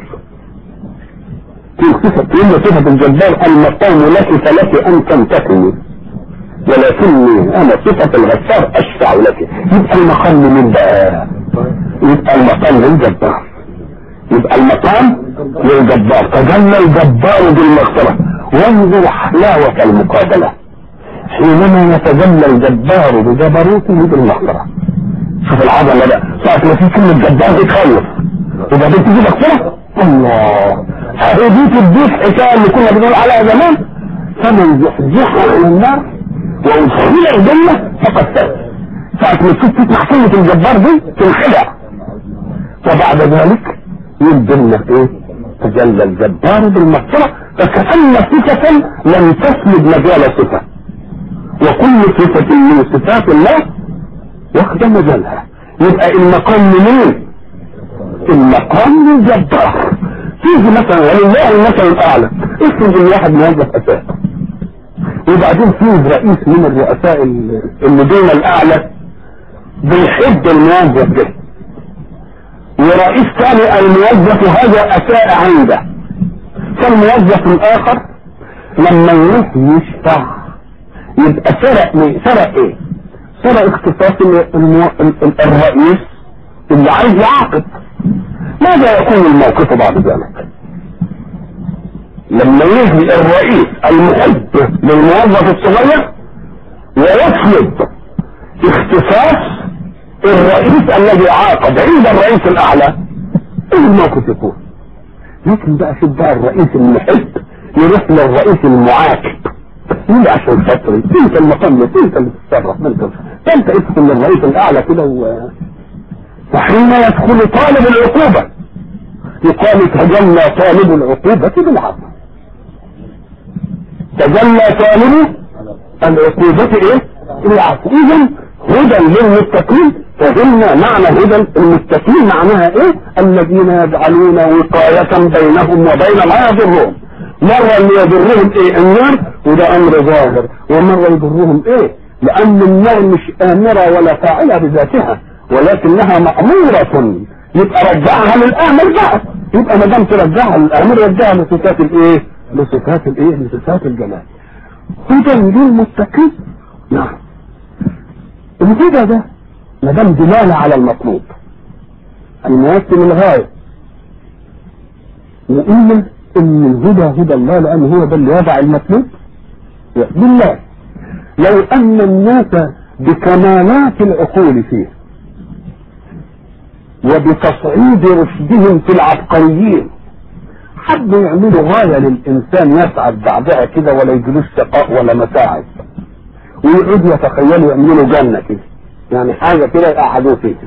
تلك صفة تلك صفة الجبار المقام لك فلك أن تنتقمي ولكني أنا صفة الغفار أشفع لك يبقى المقام من بقى يبقى المقام للجبار يبقى المقام للجبار تجلى الجبار بالمغفرة وانظر حلاوة المقابلة حينما يتجلى الجبار بجبروته بالمغفرة شوف العظمة بقى ساعة ما في كلمة جبار دي تخلص وبعدين تيجي مغفرة الله هذه دي تديك حكاية اللي كنا بنقول عليها زمان فمن زحزح عن النار وادخل الجنة فقد فاز ساعة ما تشوف تسمع كلمة الجبار دي تنخدع وبعد ذلك يبدو لك ايه تجلى الجبار بالمغفرة فكأن صفة لم تسند مجال صفة وكل صفة من صفات الله واخدة مجالها يبقى المقام منين المقام من جبار تيجي مثلا ولله المثل الاعلى افرض ان واحد موظف اساس وبعدين فيه رئيس من الرؤساء اللي دون الاعلى بيحب الموظف ده ورئيس ثاني الموظف هذا اساء عنده فالموظف الاخر لما يروح يشفع يبقى سرق مين سرق ايه سرق اختصاص المو... الرئيس اللي عايز يعاقب ماذا يكون الموقف بعد ذلك لما يجي الرئيس المحب للموظف الصغير ويطلب اختصاص الرئيس الذي عاقب عند الرئيس الاعلى ايه الموقف يكون لكن بقى شوف بقى الرئيس المحب يروح للرئيس المعاقب يقول عشان خاطري انت المقام انت اللي تتصرف ما انت انت ادخل للرئيس الاعلى كده و وحين يدخل طالب العقوبة يقال تجلى طالب العقوبة بالعفو تجلى طالب العقوبة ايه بالعفو اذا هدى للمتقين فهمنا معنى هدى المتقين معناها ايه الذين يجعلون وقاية بينهم وبين ما يضرهم مرة اللي يضرهم ايه النار وده امر ظاهر ومرة يضرهم ايه لان النار مش امرة ولا فاعلة بذاتها ولكنها مأمورة يبقى رجعها للامر بقى يبقى ما دام ترجعها للامر رجعها لصفات الايه لصفات الايه لصفات الجلال هدى للمتقين نعم الهدى ده ما دام دلاله على المطلوب الموصل الغايه وقلنا ان الهدى هدى الله لان هو ده اللي وضع المطلوب بالله لو ان الناس بكمالات العقول فيه وبتصعيد رشدهم في العبقريين حبوا يعملوا غاية للإنسان يسعد بعدها كده ولا يجلوش شقاء ولا متاعب ويقعدوا يتخيلوا يعملوا جنة كده يعني حاجة كده يقعدوا فيها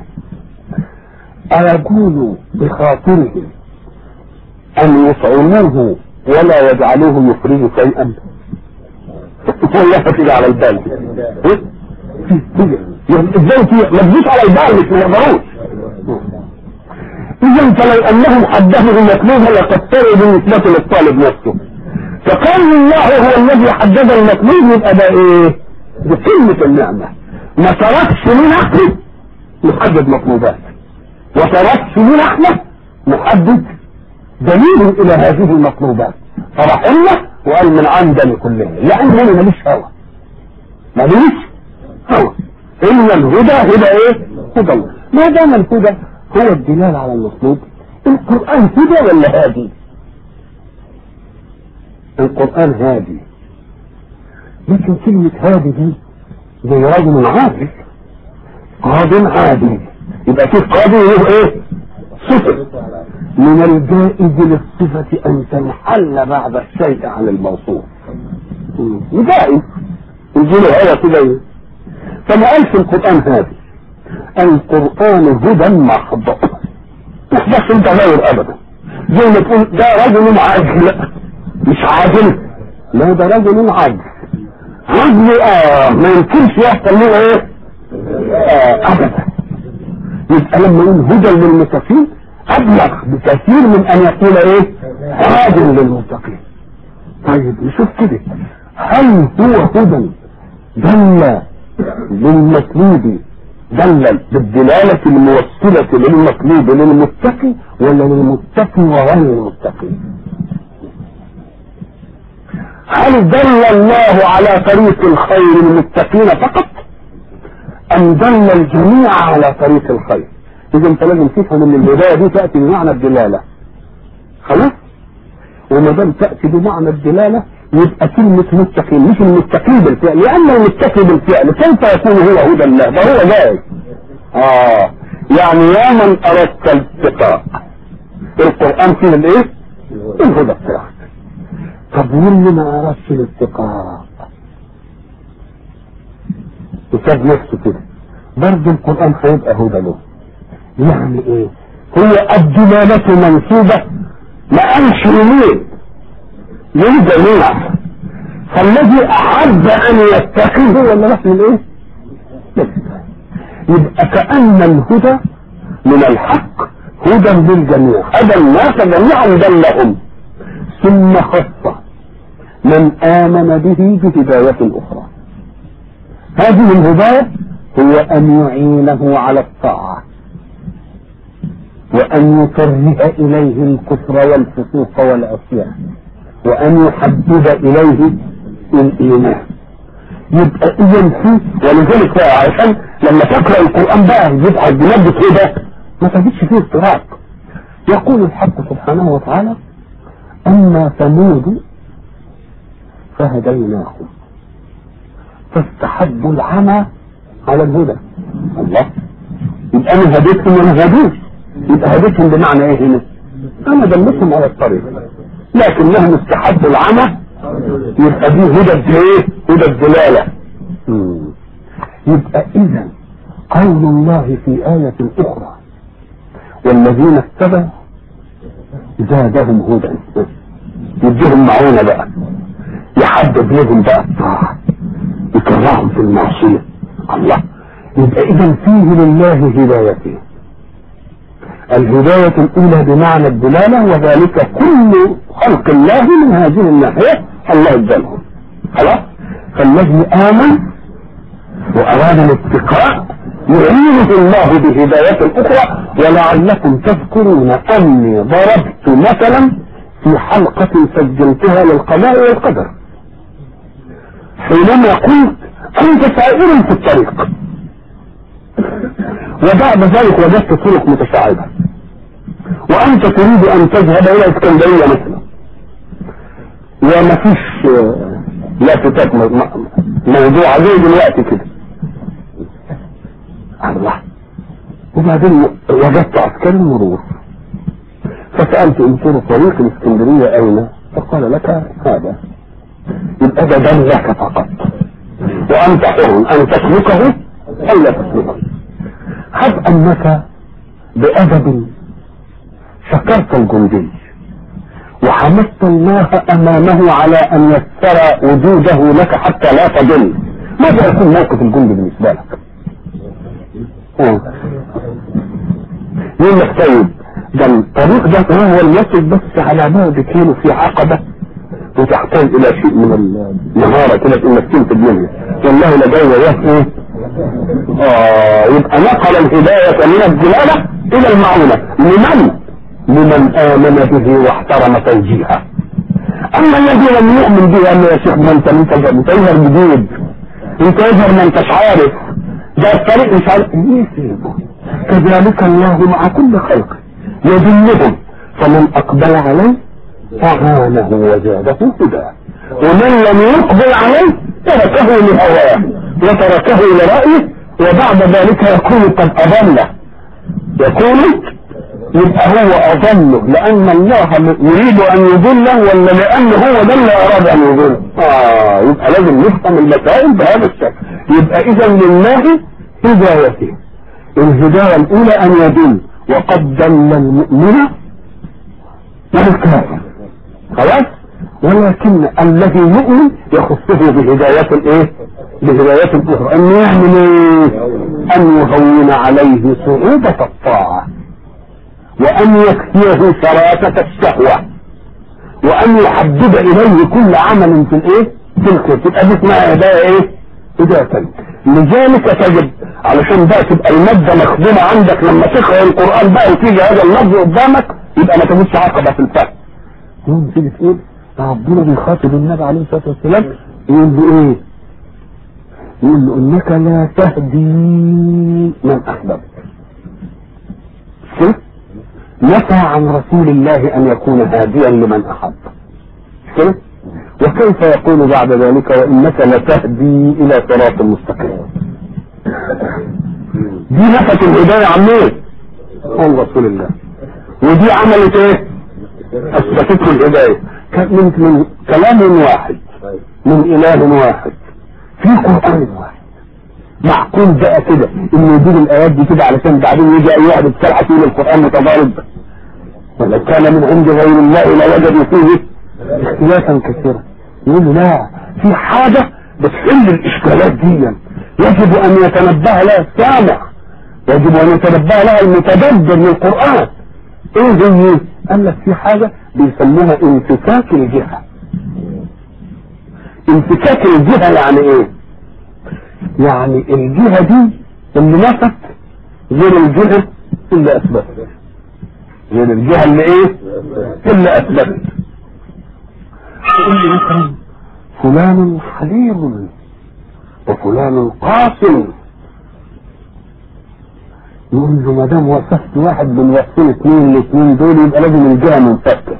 أيقول بخاطرهم أن يطعموه ولا يجعلوه يخرج شيئا والله كده على البال ازاي ما تجيش على البال مش ما يقدروش اذا فلو انهم حددوا المطلوب لقد بالنسبة للطالب نفسه فكان الله هو الذي حدد المطلوب يبقى ده ايه بقمة النعمة ما تركش لنا احنا نحدد مطلوبات وتركش لنا احنا نحدد دليل الى هذه المطلوبات فرحمنا وقال من عندنا كلنا لان انا ماليش هوى ماليش هوى ان الهدى هدى ايه هدى الله ما دام الهدى هو الدلال على المطلوب القرآن هدى ولا هادي القرآن هادي لكن كلمة هادي دي زي رجل عادل قاض عادل يبقى في قاضي له ايه صفة من الجائز للصفة ان تنحل بعد الشيء عن الموصوف جائز يجي له هذا كده فما قالش القرآن هادي القرآن هدى محض مش بس انت غير ابدا زي ما تقول ده رجل عاجل مش عاجل لا ده رجل عاجل عاجل اه ما يمكنش يحصل له ايه آه ابدا يبقى لما يقول هدى للمتقين ابلغ بكثير من ان يقول ايه عاجل للمتقين طيب نشوف كده هل هو هدى دل للمطلوب دل بالدلالة الموصلة للمطلوب للمتقي ولا للمتقي وغير المتقي هل دل الله على طريق الخير المتقين فقط ام دل الجميع على طريق الخير اذا انت لازم تفهم ان الهدايه دي تاتي بمعنى الدلاله خلاص وما دام تاتي بمعنى الدلاله يبقى كلمة متقين مش المتقين بالفعل لأن المتقي بالفعل كيف يكون هو هدى الله ده هو جاي آه يعني يا من أردت الاتقاء القرآن فيه الايه؟ الهدى بتاعك طب واللي ما أردش الاتقاء وساب نفسه كده برضه القرآن هيبقى هدى له يعني ايه؟ هو الدلالة منسوبة ما قالش لمين للجميع فالذي احب ان يتخذ هو اللي راح للايه؟ يبقى كأن الهدى من الحق هدى للجميع هدى الناس جميعا دلهم ثم خص من آمن به بهداية أخرى هذه الهداية هو أن يعينه على الطاعة وأن يكره إليه الكفر والفسوق والعصيان وأن يحبب إليه الإيمان يبقى إذا في ولذلك بقى عشان لما تقرأ القرآن بقى يبقى بمادة إيه ده؟ ما تجدش فيه اضطراب يقول الحق سبحانه وتعالى أما ثمود فهديناهم فاستحبوا العمى على الهدى الله يبقى انا هديتهم وانا هديت يبقى هديتهم بمعنى ايه هنا انا دلتهم على الطريق لكنهم استحبوا العمى يبقى دي هدى ايه هدى الدلاله يبقى اذا قول الله في آية أخرى والذين اتبعوا زادهم هدى يديهم معونة بقى يحبب لهم بقى الطاعة يكرههم في المعصية الله يبقى اذا فيه لله هدايتين الهداية الأولى بمعنى الدلالة وذلك كل خلق الله من هذه الناحية الله ادالهم خلاص فالذي آمن وأراد الاتقاء يعينه الله بهداية أخرى ولعلكم تذكرون أني ضربت مثلا في حلقة سجلتها للقضاء والقدر حينما قلت أنت سائر في الطريق وبعد ذلك وجدت طرق متشعبة وأنت تريد أن تذهب إلى اسكندرية مثلا وما فيش لافتات موضوع زي دلوقتي كده الله وبعدين وجدت عسكري مرور فسألت انظر طريق الاسكندرية أين فقال لك هذا يبقى ده دم لك فقط وأنت حر أن تسلكه أو لا تسلكه هب أنك بأدب شكرت الجندي وحمدت الله أمامه على أن يسر وجوده لك حتى لا تضل ماذا يكون موقف الجندي بالنسبة لك؟ يقول لك طيب ده الطريق ده هو المسجد بس على بعد كيلو في عقبة وتحتاج الى شيء من المهارة كده انك تنتج منها والله لدي وياه ايه اه يبقى نقل الهداية من الدلالة الى المعونة لمن لمن امن به واحترم توجيهه اما الذي لم يؤمن به قال له يا شيخ ما انت انت انت يظهر جديد انت يظهر ما انتش عارف ده الطريق مش عارف يسيبه كذلك الله مع كل خلق يدلهم فمن اقبل عليه أعانه وزاده هدى ومن لم يقبل عليه تركه لهواه وتركه لرأيه وبعد ذلك يكون قد أضله يكون يبقى هو أضله لأن الله يريد أن يضله ولا لأن هو ده اللي أراد أن يضله آه يبقى لازم نفهم المسائل بهذا الشكل يبقى إذا لله هدايته الهداية الأولى أن يدل وقد دل المؤمن والكافر خلاص ولكن الذي يؤمن يخصه بهداية الايه بهداية اخرى ان يعمل ايه ان يهون عليه صعوبة الطاعة وان يكفيه شراسة الشهوة وان يحبب اليه كل عمل في الايه في الخير تبقى دي اسمها هداية ايه هداية لذلك تجد علشان بقى تبقى المادة مخدومة عندك لما تقرأ القرآن بقى وتيجي هذا اللفظ قدامك يبقى ما تجدش عقبة في الفهم يوم تيجي تقول ربنا بيخاطب النبي عليه الصلاه والسلام يقول له ايه؟ يقول له انك لا تهدي من احببت. كيف؟ نفى عن رسول الله ان يكون هاديا لمن احب. كيف؟ وكيف يقول بعد ذلك وانك لتهدي الى صراط مستقيم. دي نفت الهدايه عن مين؟ عن رسول الله. ودي عملت ايه؟ اثبتته الهدايه من من كلام واحد من اله واحد في قران واحد معقول بقى كده انه يجيب الايات دي كده علشان بعدين يجي اي واحد بسرعه يقول القران متضارب ولو كان من عند غير الله لوجدوا فيه اختلافا كثيرا يقول له لا في حاجة بتحل الاشكالات دي يجب ان يتنبه لها السامع يجب ان يتنبه لها المتدبر للقرآن ايه زي ايه؟ قال لك في حاجة بيسموها انفكاك الجهة انفكاك الجهة يعني ايه يعني الجهة دي اللي نفت غير الجهة اللي اثبتت غير الجهة اللي ايه اللي اثبتت يقول لي مثلا فلان حليم وفلان قاسم يقول له ما دام وصفت واحد من وصفين اثنين الاثنين دول يبقى لازم الجهه منفكه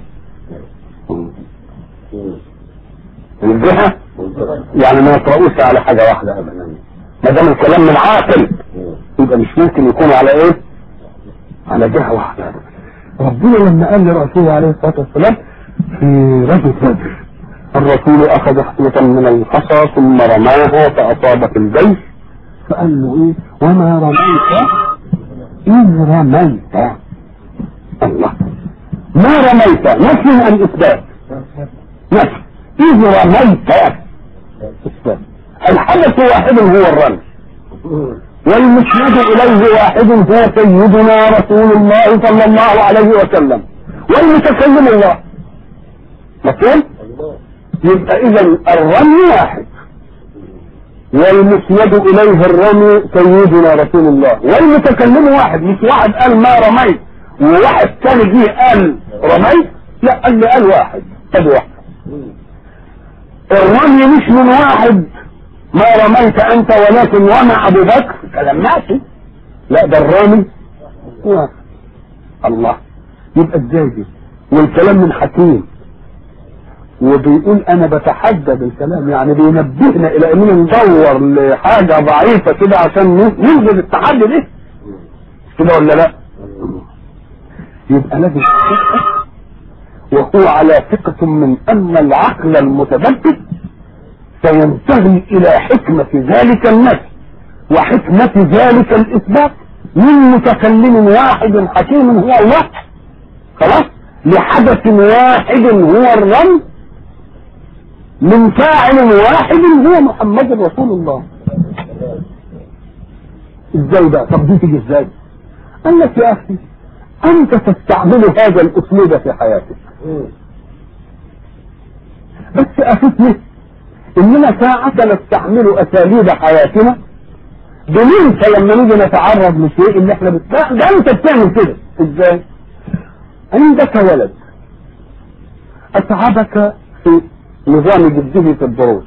الجهه يعني ما يقرؤوش على حاجه واحده ابدا ما دام الكلام من عاقل يبقى مش ممكن يكون على ايه؟ على جهه واحده ربنا لما قال لرسوله عليه الصلاه والسلام في رجل بدر الرسول اخذ حصية من الحصى ثم رماها فاصابت الجيش فقال له ايه وما رميت اذ رميت الله ما رميت نفي ام اثبات نفي اذ رميت اثبات الحدث واحد هو الرمي والمسند اليه واحد هو سيدنا رسول الله صلى الله عليه وسلم والمتكلم الله مفهوم يبقى اذا الرمي واحد والمسند اليه الرمي سيدنا رسول الله والمتكلم واحد مش واحد قال ما رميت وواحد ثاني جه قال رميت لا قال لي قال واحد طب واحد الرمي مش من واحد ما رميت انت ولكن ومع ابو بكر كلام ماشي لا ده الرامي واحد الله يبقى ازاي دي والكلام من حكيم وبيقول انا بتحدى بالكلام يعني بينبهنا الى اننا ندور لحاجة ضعيفة كده عشان ننزل التحدي ده كده ولا لا يبقى لازم وهو على ثقة من ان العقل المتبدد سينتهي الى حكمة ذلك النفي وحكمة ذلك الاثبات من متكلم واحد حكيم هو الله خلاص لحدث واحد هو الرمي من فاعل واحد هو محمد رسول الله ازاي بقى طب دي تيجي ازاي قال لك يا اخي انت تستعمل هذا الاسلوب في حياتك بس اخذني اننا ساعة نستعمل اساليب حياتنا بننسى لما نيجي نتعرض لشيء اللي احنا بت... ده انت بتعمل كده ازاي عندك ولد اتعبك في نظام جده في الدروس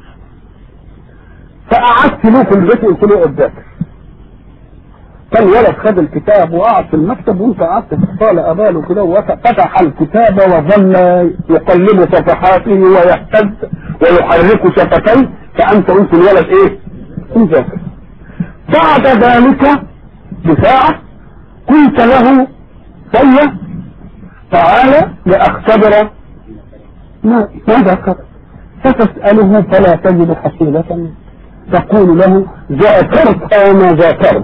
فقعدت له في البيت قلت له قدامك كان ولد خد الكتاب وقعد في المكتب وانت قعدت في الصاله اباله كده وفتح الكتاب وظل يقلب صفحاته ويهتز ويحرك شفتيه فانت قلت الولد ايه؟ مذاكر بعد ذلك بساعة قلت له هيا تعالى لأختبر ما ماذا كتب فتسأله فلا تجد حصيلة تقول له ذاكرت أو ما ذاكرت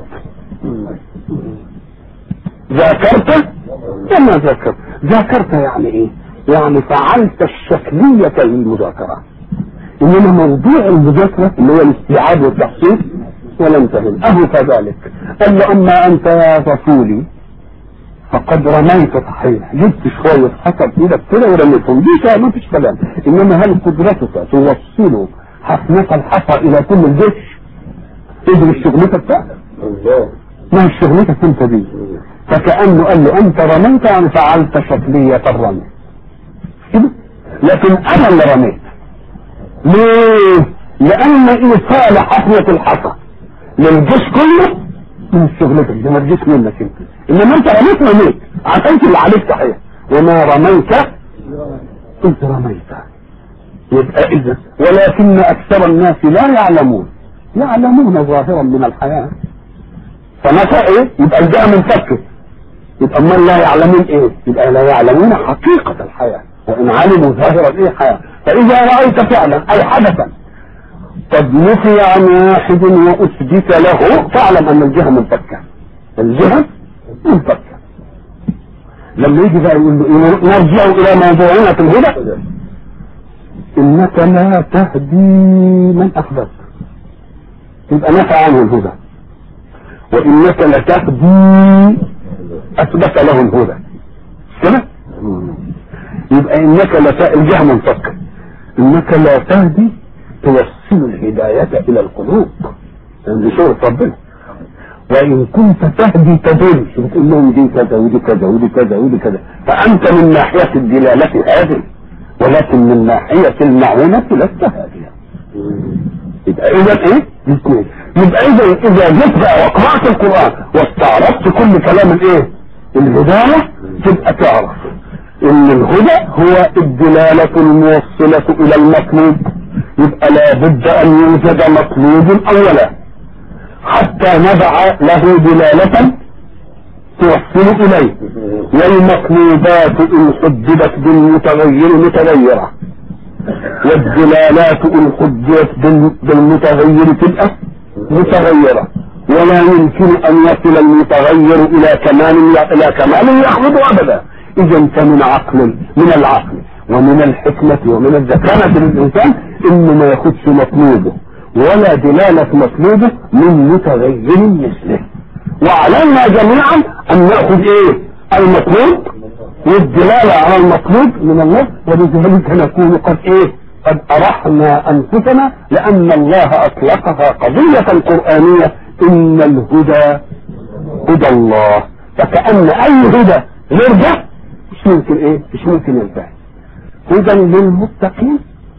ذاكرت وما ذاكرت ذاكرت يعني ايه يعني فعلت الشكلية للمذاكرة انما موضوع المذاكرة اللي هو الاستيعاب والتحصيل ولم تهم اهو كذلك قال له اما انت يا رسولي فقد رميت صحيح جبت شوية حسب ايدك كده ورميتهم دي ما فيش كلام انما هل قدرتك توصل حفنة الحصى الى كل الجيش تدري شغلتك بتاعتك ما هي شغلتك انت دي فكأنه قال له انت رميت يعني فعلت شكلية الرمي كده لكن انا اللي رميت ليه لان ايصال حفنة الحصى للجيش كله من شغلتك دي ما تجيش منك انت انما انت رميت رميت عملت اللي عليك صحيح وما رميت انت رميت يبقى اذا ولكن اكثر الناس لا يعلمون يعلمون ظاهرا من الحياه فمتى ايه يبقى الجاء منفكر يبقى من لا يعلمون ايه يبقى لا يعلمون حقيقة الحياة وان علموا ظاهرا ايه حياة فاذا رأيت فعلا اي حدثا قد نفي عن واحد واثبت له فاعلم ان الجهة منفكة الجهة منفكة لما يجي بقى يقول له نرجع الى موضوعنا في الهدى انك لا تهدي من احببت يبقى نفى عنه الهدى وانك لتهدي اثبت له الهدى كده يبقى انك لا الجهه منفك انك لا تهدي توصل الهدايه الى القلوب دي شغل ربنا وان كنت تهدي تدل بتقول لهم دي كذا ودي كذا ودي كذا ودي كذا فانت من ناحيه الدلاله هادي ولكن من ناحيه المعونه لست هاديا يبقى اذا ايه؟ الاثنين يبقى اذا اذا جيت بقى وقرات القران واستعرضت كل كلام الايه؟ الهدايه تبقى تعرف ان الهدى هو الدلاله الموصله الى المطلوب يبقى لابد ان يوجد مطلوب اولا حتى نضع له دلالة توصل إليه والمطلوبات إن حددت بالمتغير متغيرة والدلالات إن حددت بالمتغير تبقى متغيرة ولا يمكن أن يصل المتغير إلى كمال إلى كمال يحمد أبدا إذا فمن عقل من العقل ومن الحكمة ومن الذكاء للإنسان إنه ما ياخدش مطلوبه ولا دلالة مطلوبة من متغير مثله وعلينا جميعا ان ناخذ ايه المطلوب والدلالة على المطلوب من الله ولذلك نكون قد ايه قد ارحنا انفسنا لان الله اطلقها قضية قرآنية ان الهدى هدى الله فكأن اي هدى غير ده مش ممكن ايه مش ممكن ينتهي هدى للمتقين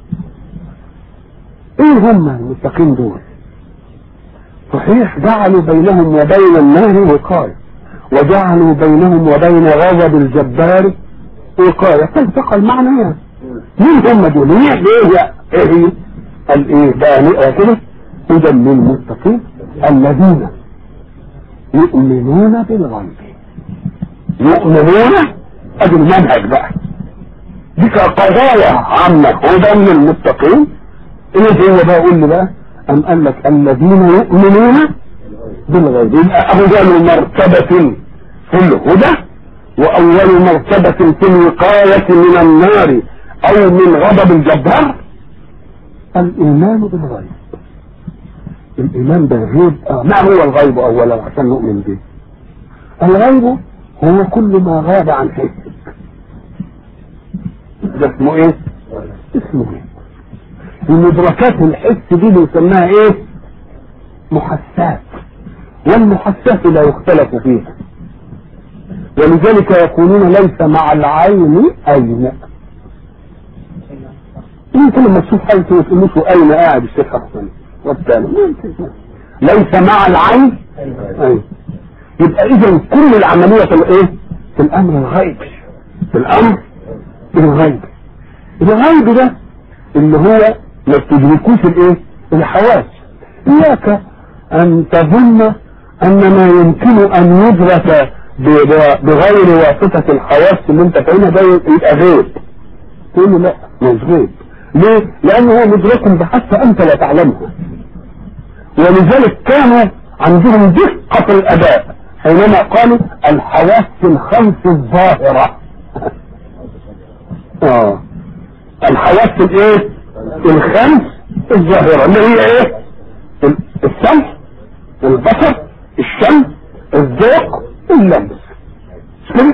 ايه هم المتقين دول صحيح جعلوا بينهم وبين النار وقاية وجعلوا بينهم وبين غضب الجبار وقاية فالتقى المعنيات مين هم دول مين ايه ايه هي الايه بانئة كده هدى للمتقين الذين يؤمنون بالغيب يؤمنون ادي المنهج بقى دي قضايا عامة هدى للمتقين ايه هو بقى قول لي بقى ام قال لك الذين يؤمنون بالغيب يبقى اول مرتبة في الهدى واول مرتبة في الوقاية من النار او من غضب الجبار الايمان بالغيب الايمان بالغيب آه ما هو الغيب اولا عشان نؤمن به الغيب هو كل ما غاب عن حسك ده اسمه ايه اسمه ايه ومدركات الحس دي بنسميها ايه محسات والمحسات لا يختلف فيها ولذلك يقولون ليس مع العين اين انت لما تشوف حاجه تقول له اين قاعد الشيخ حسن والثاني ليس مع العين اين يبقى اذا كل العمليه في الايه في الامر الغيب في الامر الغيب الغيب ده اللي هو ما بتدركوش الايه الحواس اياك ان تظن ان ما يمكن ان يدرك بغير واسطة الحواس اللي انت فاهمها ده يبقى غيب تقول له لا مش غيب ليه؟ لانه هو مدرك بحتى انت لا تعلمها ولذلك كانوا عندهم دقة في الاداء حينما قالوا الحواس الخمس الظاهرة اه الحواس الايه الخمس الظاهرة اللي هي ايه السمع البصر الشم الذوق اللمس كده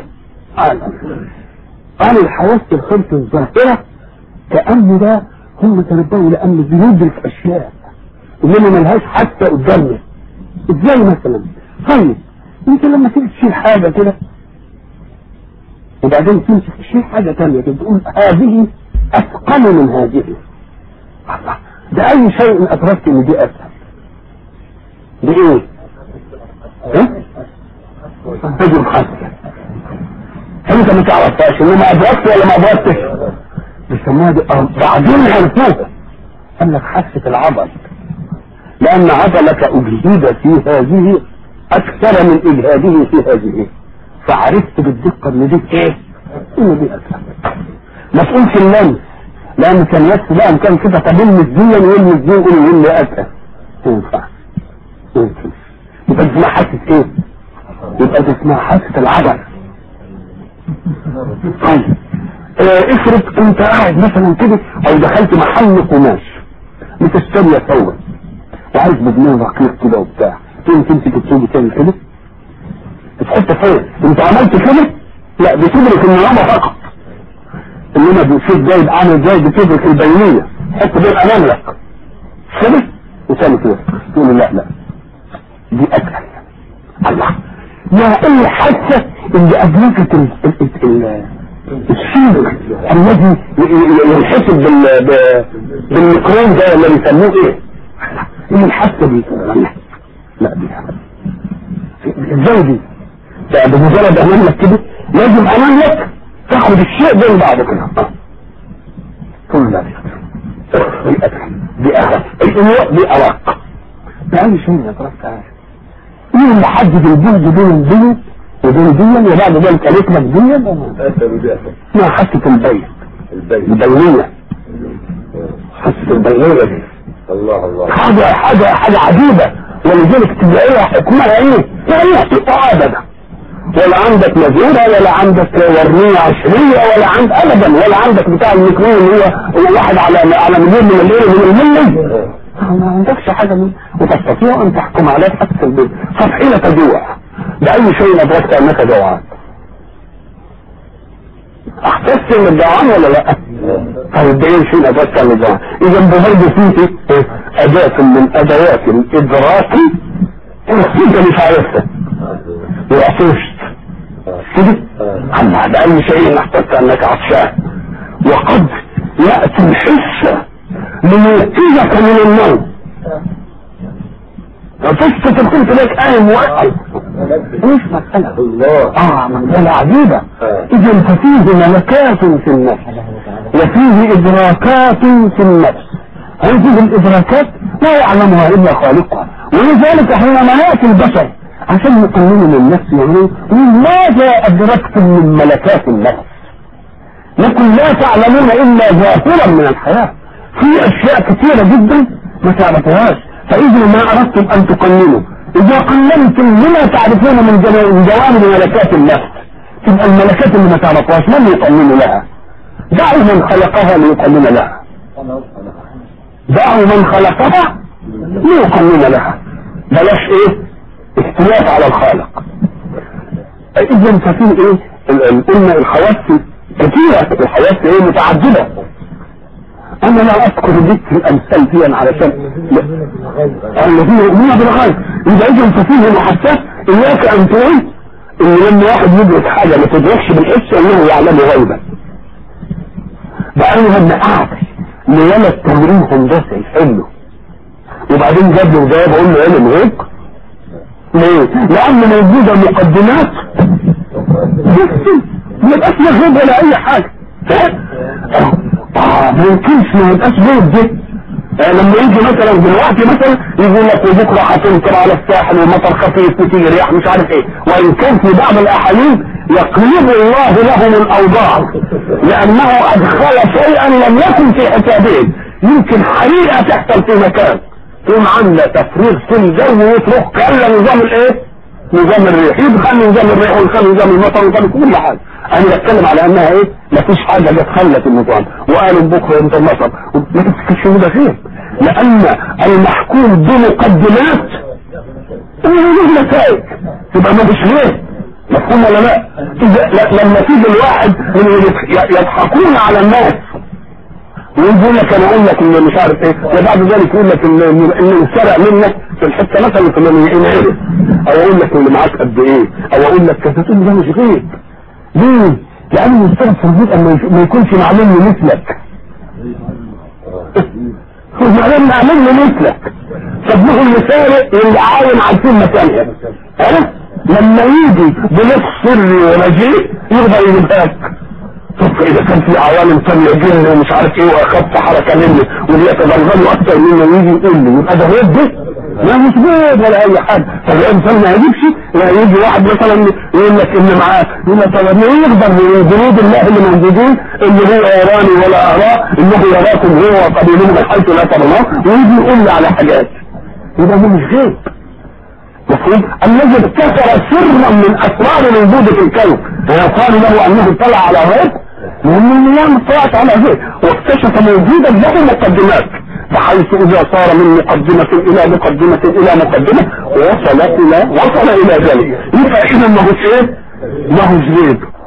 قال الحواس الخمس الظاهرة كأن ده هم تنبهوا لأن بيدرك أشياء إنما ملهاش حتى قدامنا إزاي مثلا طيب أنت لما تيجي تشيل حاجة كده وبعدين تمسك تشيل حاجة تانية كده تقول هذه أثقل من هذه الله ده أي شيء أدركت إن دي أسهل بإيه؟ ها؟ تجرب حاسة انت ما تعرفهاش انما ادركت ولا ما ادركتش بيسموها دي بعدين عرفوها قال لك حاسة العضل لان عضلك اجهد في هذه اكثر من اجهاده في هذه فعرفت بالدقة ان دي ايه ان دي اسهل ما تقولش اللمس لان كان يكفي بقى ان كان كده طب يلمس دي ويلمس دي يقول يقول لي اسهل ما ينفعش ما ينفعش يبقى اسمها حاسة ايه يبقى اسمها حاسة العضل طيب اه افرض انت قاعد مثلا كده او دخلت محل قماش بتشتري ثوبا وعايز بجنيه رقيق كده وبتاع تقوم تمسك الثوب تعمل كده تحط فين انت عملت كده لا بتدرك النعامة فقط انما بتشوف جايب عامل جاي بتدرك البينية حط دول امام لك كده وتعمل كده تقول له لا لا دي اتقل الله يا ايه حاسه اللي ادركت ال- ال- ال- ال- الشيء الذي ينحسب بال ب- بالميكرون ده اللي بيسموه ايه؟ ايه الحاسه دي؟ لا لا دي ازاي دي؟ ده بمجرد امام لك كده لازم امام لك تاخد الشيء بين بعض كده كل لا دي أتقل. دي اخف الامور دي ارق بأي شيء يا ترى تعالى مين اللي حدد الجهد بين الدنيا وبين دي وبعد ذلك قالت لك دي أنت بدأت ما حاسة البيت البيت البينية حاسة البينية دي الله الله حاجة حاجة حاجة عجيبة ولذلك تلاقيها حكمها ايه؟ لا يخطئ ابدا ولا عندك مزورة ولا عندك ورنية عشرية ولا عند ابدا ولا عندك بتاع الميكروون اللي هو هو واحد على على مليون من الايه من الملي ما عندكش حاجة من وتستطيع ان تحكم عليه حتى البيت طب حين تجوع بأي شيء أدركت أنك جوعان أحسست إنك جوعان ولا لا؟ طيب بأي شيء أدركت أنك جوعان إذا برضه فيه أداة من أدوات الإدراك أنت مش عارفها وعطشت كده؟ أما بأي شيء أحسست أنك عطشان وقد يأتي الحس ليوقظك من النوم قصة تكون لك قايم واقف مش مسألة الله اه مسألة عجيبة اذا ففيه ملكات في النفس وفيه ادراكات في النفس هذه الادراكات لا يعلمها الا خالقها ولذلك حينما ياتي البشر عشان يقننوا للنفس يعني ماذا ادركتم من ملكات النفس لكن لا تعلمون الا ظاهرا من الحياه في اشياء كثيره جدا ما تعرفوهاش فاذا ما اردتم ان تقننوا اذا قننتم لما تعرفون من جوا- من جوانب ملكات النفس تبقى الملكات اللي ما تعرفوهاش من يقنن لها دعوا من خلقها ليقنن لها دعوا من خلقها ليقنن لها بلاش ايه اختلاف على الخالق اذا ففي ايه ال- ال- قلنا الحواس كثيرة الحواس ايه متعددة انا لا اذكر ذكر الامثال فيها علشان الذين يؤمنون بالغيب اذا اذا ففيه محساس اياك ان تقول ان لما واحد يدرك حاجه ما تدركش بالحس انه يعلم غيبا بقى لما قعد ليلة تمرين هندسي يحله وبعدين جاب له جواب اقول له علم غيب ليه؟ لان موجوده مقدمات بس ما يبقاش لا غيب ولا اي حاجه فاهم؟ اه ما يمكنش ما يبقاش غيب ده آه، لما يجي مثلا دلوقتي مثلا يقول لك وبكره هتمطر على الساحل ومطر خفيف وتيجي رياح مش عارف ايه وان كان في بعض الاحاديث يقلب الله لهم الاوضاع لانه ادخل شيئا لم يكن في حسابهم يمكن حريقه تحصل في مكان تقوم عامله تفريغ في الجو وتروح كلا نظام الايه؟ نظام الريح يدخل نظام الريح ويدخل نظام المطر ويدخل كل حاجه انا بتكلم على انها ايه مفيش حاجه جت خلت النظام وقالوا بكره انت المطر ما تفتكرش إن ده خير لان المحكوم بمقدمات له نتائج يبقى ما فيش غير مفهوم ولا لا؟ إذا ل- لما تيجي الواحد من اللي يضح- يضحكون على الناس ويقول لك انا اقول لك ان مش عارف ايه وبعد ذلك يقول لك ان ان إن سرق منك في الحته مثلا في المليئين عرف او اقول لك اللي معاك قد ايه او اقول لك كذا تقول ده مش غيب ليه؟ لان المفترض في البيت أن ما يش- ما يكونش معلوم لي مثلك هو معلوم معلوم لي مثلك طب ما هو اللي سارق واللي عاين عارفين مكانها ها؟ لما يجي بنفس سري ونجيب يقدر يجيبها لك طب اذا كان في عوالم ثانيه جن ومش عارف ايه واخف حركه مني واللي يتغلغلوا اكتر مني ويجي يقول لي يبقى ده غير ده لا مش بيض ولا اي حاجه فالانسان ما يجيبش لا يجي واحد مثلا يقول لك ان معاه يقول لك طب ما يقدر من جنود الله اللي موجودين اللي هو يراني ولا اراه انه يراكم هو وقبيلهم من حيث لا ترونه ويجي يقول لي على حاجات يبقى ده مش غيب مفهوم الذي ابتكر سرا من اسرار الوجود في الكون ويقال له انه اطلع على غيب لأن النظام طلعت على ذلك واكتشف موجودا له مقدمات بحيث إذا صار من مقدمة إلى مقدمة إلى مقدمة وصل إلى وصل إلى ذلك يبقى إذا ما هوش إيه؟ ما هوش زيد